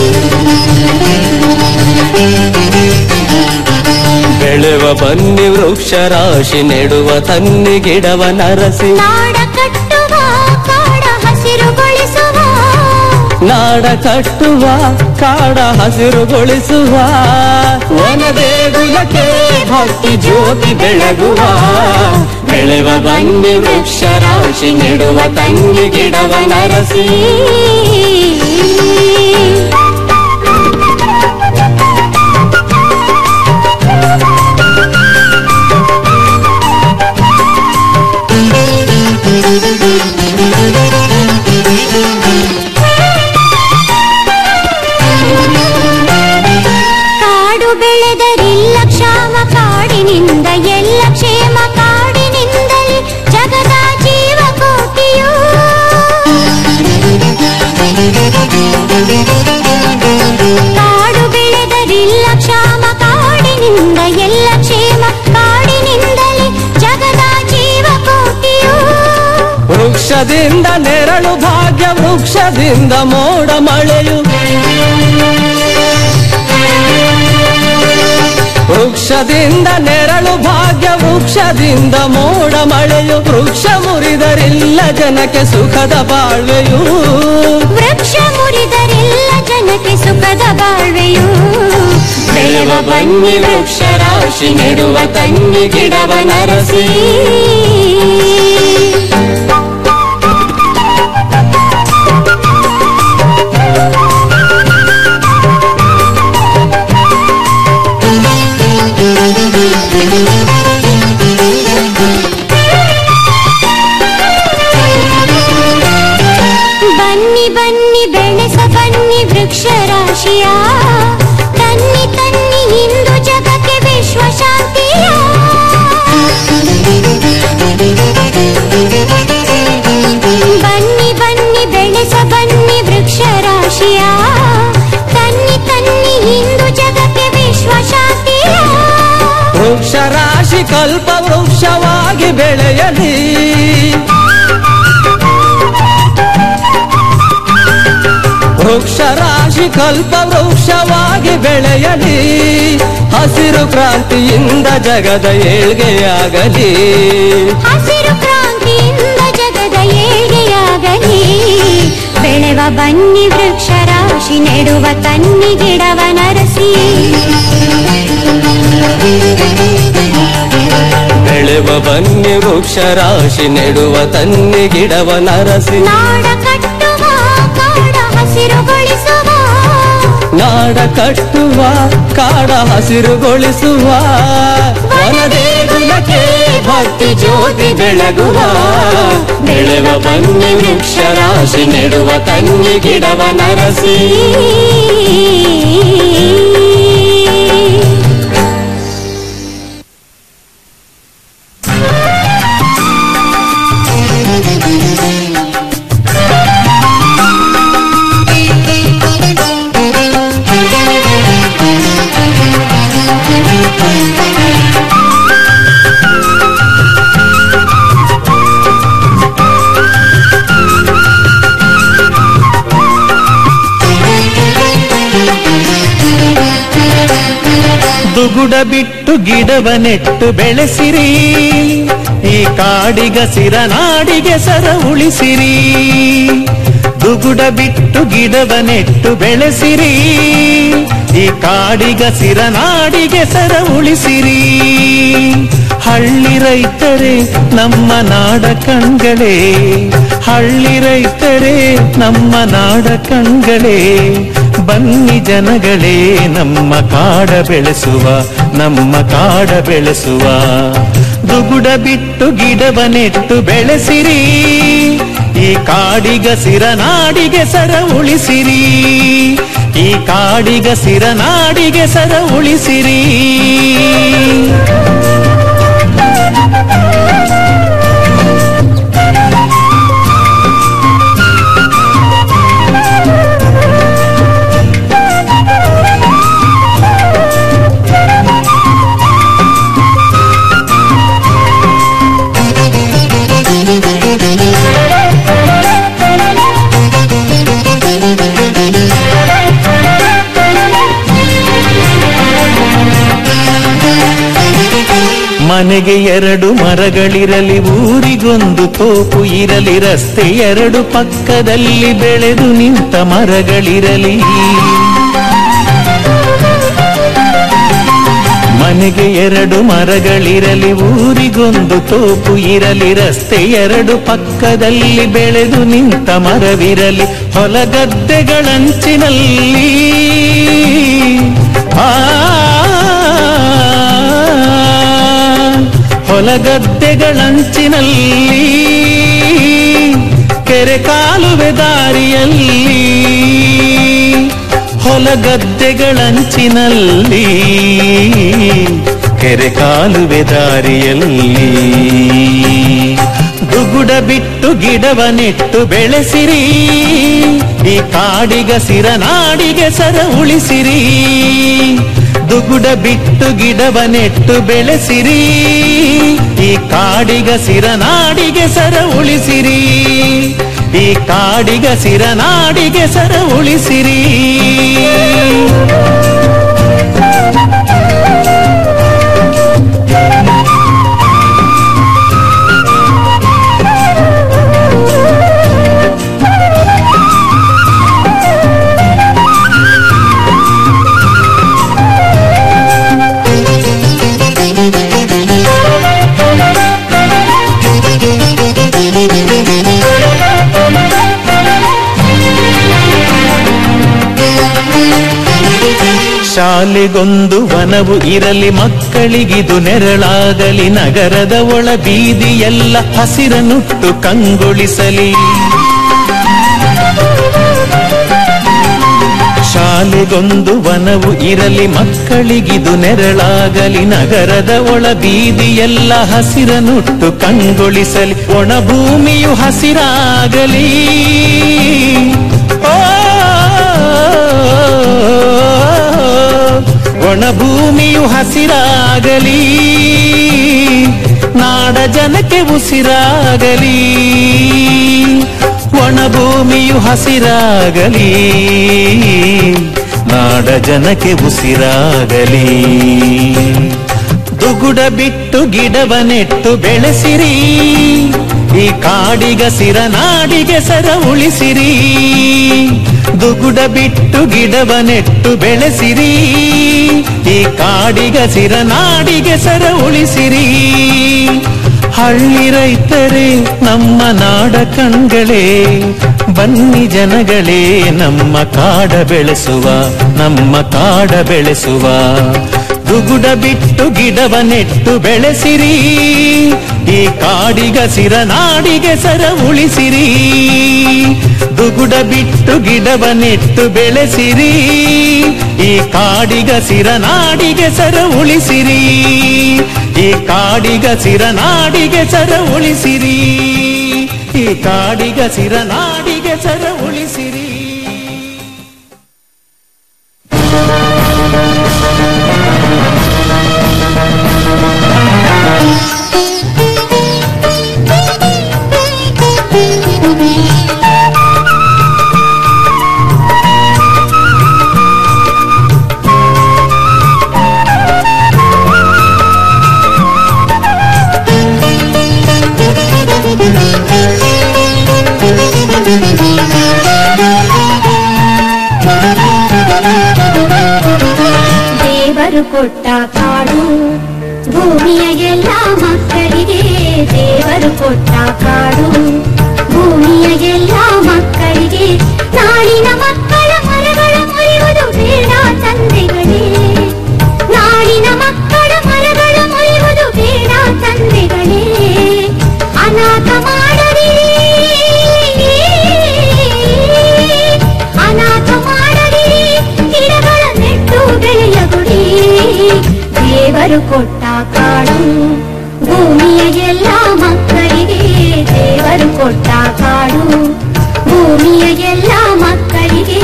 ಬೆಳೆವ ಬನ್ನಿ ವೃಕ್ಷ ರಾಶಿ ನೆಡುವ ತನ್ನಿ ಗಿಡವ ನರಸಿ ನಾಡ ಕಟ್ಟುವ ಕಾಡ ಹಸಿರುಗೊಳಿಸುವ ನಾಡ ಕಟ್ಟುವ ಕಾಡ ಹಸಿರುಗೊಳಿಸುವ ವನದೇಗುಲಕ್ಕೆ ಭಕ್ತಿ ಜ್ಯೋತಿ ಬೆಳಗುವ ಬೆಳೆವ ಬನ್ನಿ ವೃಕ್ಷ ರಾಶಿ ನೆಡುವ ತನ್ನಿ ಗಿಡವ ನರಸಿ Thank you. ವೃಕ್ಷದಿಂದ ನೆರಳು ಭಾಗ್ಯ ವೃಕ್ಷದಿಂದ ಮೋಡ ಮಳೆಯು ವೃಕ್ಷದಿಂದ ನೆರಳು ಭಾಗ್ಯ ವೃಕ್ಷದಿಂದ ಮೋಡ ಮಳೆಯು ವೃಕ್ಷ ಮುರಿದರಿಲ್ಲ ಜನಕ್ಕೆ ಸುಖದ ಬಾಳ್ವೆಯು ವೃಕ್ಷ ಮುರಿದರೆಲ್ಲ ಜನಕ್ಕೆ ಸುಖದ ಬಾಳ್ವೆಯು ಬೆಳೆವ ಬನ್ನಿ ವೃಕ್ಷ ರಾಶಿ ನೆಡುವ ತನ್ನಿ ಗಿಡವ ನರಸಿ ಬನ್ನಿ ಬನ್ನಿ ಬೆಳೆಸ ಬನ್ನಿ ವೃಕ್ಷ ರಾಶಿಯ ತನ್ನಿ ತನ್ನಿ ಇಂದು ಜಗಕ್ಕೆ ವಿಶ್ವ ಶಾಂತಿಯ ಬನ್ನಿ ಬನ್ನಿ ಬೆಳೆಸ ಬನ್ನಿ ವೃಕ್ಷ ರಾಶಿಯ ತನ್ನಿ ತನ್ನಿ ಇಂದು ಜಗಕ್ಕೆ ವಿಶ್ವ ಶಾಂತಿಯ ವೃಕ್ಷ ರಾಶಿ ಕಲ್ಪ ವೃಕ್ಷವಾಗಿ ಬೆಳೆಯಲಿ ವೃಕ್ಷ ರಾಶಿ ಕಲ್ಪ ವೃಕ್ಷವಾಗಿ ಬೆಳೆಯಲಿ ಹಸಿರು ಕ್ರಾಂತಿಯಿಂದ ಜಗದ ಏಳ್ಗೆಯಾಗಲಿ ಹಸಿರು ಕ್ರಾಂತಿಯಿಂದ ಜಗದ ಏಳ್ಗೆಯಾಗಲಿ ಬೆಳೆವ ಬನ್ನಿ ವೃಕ್ಷ ರಾಶಿ ನೆಡುವ ತನ್ನಿ ಗಿಡವ ನರಸಿ ಬೆಳೆವ ಬನ್ನಿ ವೃಕ್ಷ ರಾಶಿ ನೆಡುವ ತನ್ನಿ ಗಿಡವ ನರಸಿ ನಾಡ ಕಟ್ಟುವ ಕಾಡ ಹಸಿರುಗೊಳಿಸುವ ನಾಡ ಕಟ್ಟುವ ಕಾಡ ಹಸಿರುಗೊಳಿಸುವ ವನದೇಗುಲಕ್ಕೆ ಭಕ್ತಿ ಜ್ಯೋತಿ ಬೆಳಗುವ ಬೆಳೆವ ಬನ್ನಿ ವೃಕ್ಷ ರಾಶಿ ನೆಡುವ ತನ್ನಿ ಗಿಡವ ನರಸಿ ದುಗುಡ ಬಿಟ್ಟು ಗಿಡವ ನೆಟ್ಟು ಬೆಳೆಸಿರಿ ಈ ಕಾಡಿಗಸಿರ ನಾಡಿಗೆ ಸರ ಉಳಿಸಿರಿ ದುಗುಡ ಬಿಟ್ಟು ಗಿಡವ ನೆಟ್ಟು ಬೆಳೆಸಿರಿ ಈ ಕಾಡಿಗಸಿರ ನಾಡಿಗೆ ಸರ ಉಳಿಸಿರಿ ಹಳ್ಳಿ ರೈತರೇ ನಮ್ಮ ನಾಡ ಕಣ್ಗಳೇ ಹಳ್ಳಿ ರೈತರೇ ನಮ್ಮ ನಾಡ ಕಣ್ಗಳೇ ಬನ್ನಿ ಜನಗಳೇ ನಮ್ಮ ಕಾಡ ಬೆಳೆಸುವ ನಮ್ಮ ಕಾಡ ಬೆಳೆಸುವ ದುಗುಡ ಬಿಟ್ಟು ಗಿಡವ ನೆಟ್ಟು ಬೆಳೆಸಿರಿ ಈ ಕಾಡಿಗಸಿರ ನಾಡಿಗೆ ಸರ ಉಳಿಸಿರಿ ಈ ಕಾಡಿಗಸಿರ ನಾಡಿಗೆ ಸರ ಉಳಿಸಿರಿ ಮನೆಗೆ ಎರಡು ಮರಗಳಿರಲಿ ಊರಿಗೊಂದು ತೋಪು ಇರಲಿ ರಸ್ತೆ ಎರಡು ಪಕ್ಕದಲ್ಲಿ ಬೆಳೆದು ನಿಂತ ಮರಗಳಿರಲಿ ಮನೆಗೆ ಎರಡು ಮರಗಳಿರಲಿ ಊರಿಗೊಂದು ತೋಪು ಇರಲಿ ರಸ್ತೆ ಎರಡು ಪಕ್ಕದಲ್ಲಿ ಬೆಳೆದು ನಿಂತ ಮರವಿರಲಿ ಹೊಲಗದ್ದೆಗಳಂಚಿನಲ್ಲಿ ಆ ಹೊಲಗದ್ದೆಗಳಂಚಿನಲ್ಲಿ ಕೆರೆ ಕಾಲುವೆ ದಾರಿಯಲ್ಲಿ ಹೊಲಗದ್ದೆಗಳಂಚಿನಲ್ಲಿ ಕೆರೆ ಕಾಲುವೆ ದಾರಿಯಲ್ಲಿ ದುಗುಡ ಬಿಟ್ಟು ಗಿಡವ ನೆಟ್ಟು ಬೆಳೆಸಿರಿ ಈ ಕಾಡಿಗಸಿರ ನಾಡಿಗೆ ಸರ ಉಳಿಸಿರಿ ದುಗುಡ ಬಿಟ್ಟು ಗಿಡವ ನೆಟ್ಟು ಬೆಳೆಸಿರಿ ಈ ಕಾಡಿಗ ಸಿರನಾಡಿಗೆ ಸರ ಉಳಿಸಿರಿ ಈ ಕಾಡಿಗ ಸಿರನಾಡಿಗೆ ಸರ ಉಳಿಸಿರಿ ಶಾಲೆಗೊಂದು ವನವು ಇರಲಿ ಮಕ್ಕಳಿಗಿದು ನೆರಳಾಗಲಿ ನಗರದ ಒಳ ಬೀದಿಯೆಲ್ಲ ಹಸಿರನುಟ್ಟು ಕಂಗೊಳಿಸಲಿ ಶಾಲೆಗೊಂದು ವನವು ಇರಲಿ ಮಕ್ಕಳಿಗಿದು ನೆರಳಾಗಲಿ ನಗರದ ಒಳ ಬೀದಿಯೆಲ್ಲ ಹಸಿರನುಟ್ಟು ಕಂಗೊಳಿಸಲಿ ಒಣ ಭೂಮಿಯು ಹಸಿರಾಗಲಿ ಓ ಒಣ ಭೂಮಿಯು ಹಸಿರಾಗಲಿ ನಾಡ ಜನಕ್ಕೆ ಉಸಿರಾಗಲಿ ಒಣ ಭೂಮಿಯು ಹಸಿರಾಗಲಿ ನಾಡ ಜನಕ್ಕೆ ಉಸಿರಾಗಲಿ ದುಗುಡ ಬಿಟ್ಟು ಗಿಡವ ನೆಟ್ಟು ಬೆಳೆಸಿರಿ ಈ ಕಾಡಿಗ ಸಿರ ನಾಡಿಗೆ ಸರ ಉಳಿಸಿರಿ ದುಗುಡ ಬಿಟ್ಟು ಗಿಡವ ನೆಟ್ಟು ಬೆಳೆಸಿರಿ ಈ ಕಾಡಿಗ ಸಿರ ನಾಡಿಗೆ ಸರ ಉಳಿಸಿರಿ ಹಳ್ಳಿ ರೈತರೇ ನಮ್ಮ ನಾಡ ಕಣ್ಗಳೇ ಬನ್ನಿ ಜನಗಳೇ ನಮ್ಮ ಕಾಡ ಬೆಳೆಸುವ ನಮ್ಮ ಕಾಡ ಬೆಳೆಸುವ ದುಗುಡ ಬಿಟ್ಟು ಗಿಡವ ನೆಟ್ಟು ಬೆಳೆಸಿರಿ ಈ ಕಾಡಿಗ ಸಿರ ನಾಡಿಗೆ ಸರ ಉಳಿಸಿರಿ ದುಗುಡ ಬಿಟ್ಟು ಗಿಡವ ನೆಟ್ಟು ಬೆಳೆಸಿರಿ ಈ ಕಾಡಿಗ ಸಿರ ನಾಡಿಗೆ ಸರ ಉಳಿಸಿರಿ ಈ ಕಾಡಿಗ ಸಿರ ನಾಡಿಗೆ ಸರ ಉಳಿಸಿರಿ ಈ ಕಾಡಿಗ ಸಿರ ನಾಡಿಗೆ ಸರ ಉಳಿಸಿರಿ ದೇವರು ಕೊಟ್ಟ ಕಾಡು ಭೂಮಿಯ ಎಲ್ಲ ಮಕ್ಕಳಿಗೆ ದೇವರು ಕೊಟ್ಟ ಕಾಡು ಭೂಮಿಯ ಎಲ್ಲ ಮಕ್ಕಳಿಗೆ ನಾಳಿನ ಮಕ್ಕಳ ಮರಗಳ ಮುರಿಯುವುದು ಬೇಡ ತಂದೆಗಳೇ ನಾಳಿನ ಮಕ್ಕಳ ಮರಗಳ ಮುರಿಯುವುದು ಬೇಡ ತಂದೆಗಳೇ ಅನಾಥ ಮಾಡದಿರಿ ಅನಾಥ ಮಾಡದಿರಿ ಗಿಡಗಳ ನೆಟ್ಟು ಬೆಳೆಯಗುಡಿ ದೇವರು ಕೊಟ್ಟ ಕಾಡು ಭೂಮಿಯ ಎಲ್ಲ ಮಕ್ಕಳಿಗೆ ದೇವರು ಕೊಟ್ಟ ಕಾಡು ಭೂಮಿಯ ಎಲ್ಲ ಮಕ್ಕಳಿಗೆ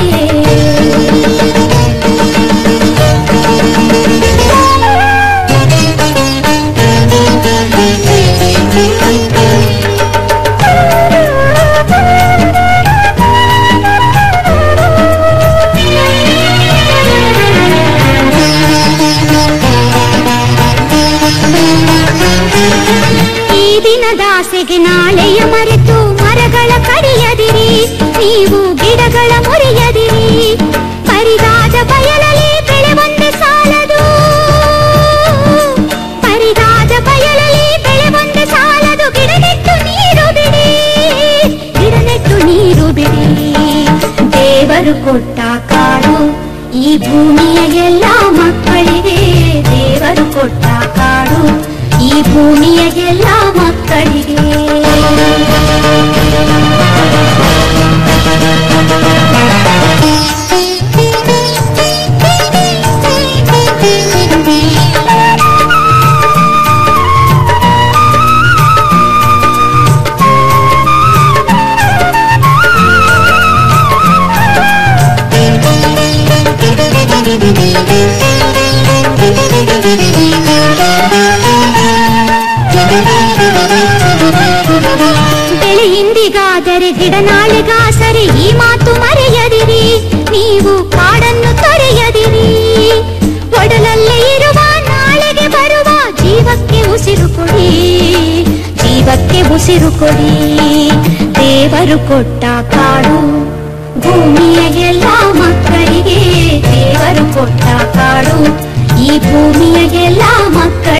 ಈ ದಿನದಾಸೆಗೆ ನಾಳೆಯ ಮರೆತು ಮರಗಳ ಕಡಿಯದಿರಿ ನೀವು ಗಿಡಗಳ ಮುರಿಯದಿರಿ ಪರಿದಾದ ಬಯಲಲ್ಲಿ ಬೆಳೆ ಒಂದೇ ಸಾಲದು ಪರಿದಾದ ಬಯಲಲ್ಲಿ ಬೆಳೆ ಒಂದೇ ಸಾಲದು ಗಿಡ ನೆಟ್ಟು ನೀರು ಬಿಡಿ ಗಿಡ ನೆಟ್ಟು ನೀರು ಬಿಡಿ ದೇವರು ಕೊಟ್ಟ ಕಾಡು ಈ ಭೂಮಿಯ ಎಲ್ಲ ಮಕ್ಕಳಿಗೆ ದೇವರು ಕೊಟ್ಟ ಕಾಡು ಈ ಭೂಮಿಯ ಎಲ್ಲ ಮಕ್ಕಳಿಗೆ ಆದರೆ ಗಿಡ ನಾಳೆಗಾಸರೆ ಈ ಮಾತು ಮರೆಯದಿರಿ ನೀವು ಕಾಡನ್ನು ತೊರೆಯದಿರಿ ಒಡಲಲ್ಲೇ ಇರುವ ನಾಳೆಗೆ ಬರುವ ಜೀವಕ್ಕೆ ಉಸಿರು ಕೊಡಿ ಜೀವಕ್ಕೆ ಉಸಿರು ಕೊಡಿ ದೇವರು ಕೊಟ್ಟ ಕಾಡು ಭೂಮಿಯ ಎಲ್ಲ ಮಕ್ಕಳಿಗೆ ದೇವರು ಕೊಟ್ಟ ಕಾಡು ಈ ಭೂಮಿಯ ಎಲ್ಲ ಮಕ್ಕಳಿಗೆ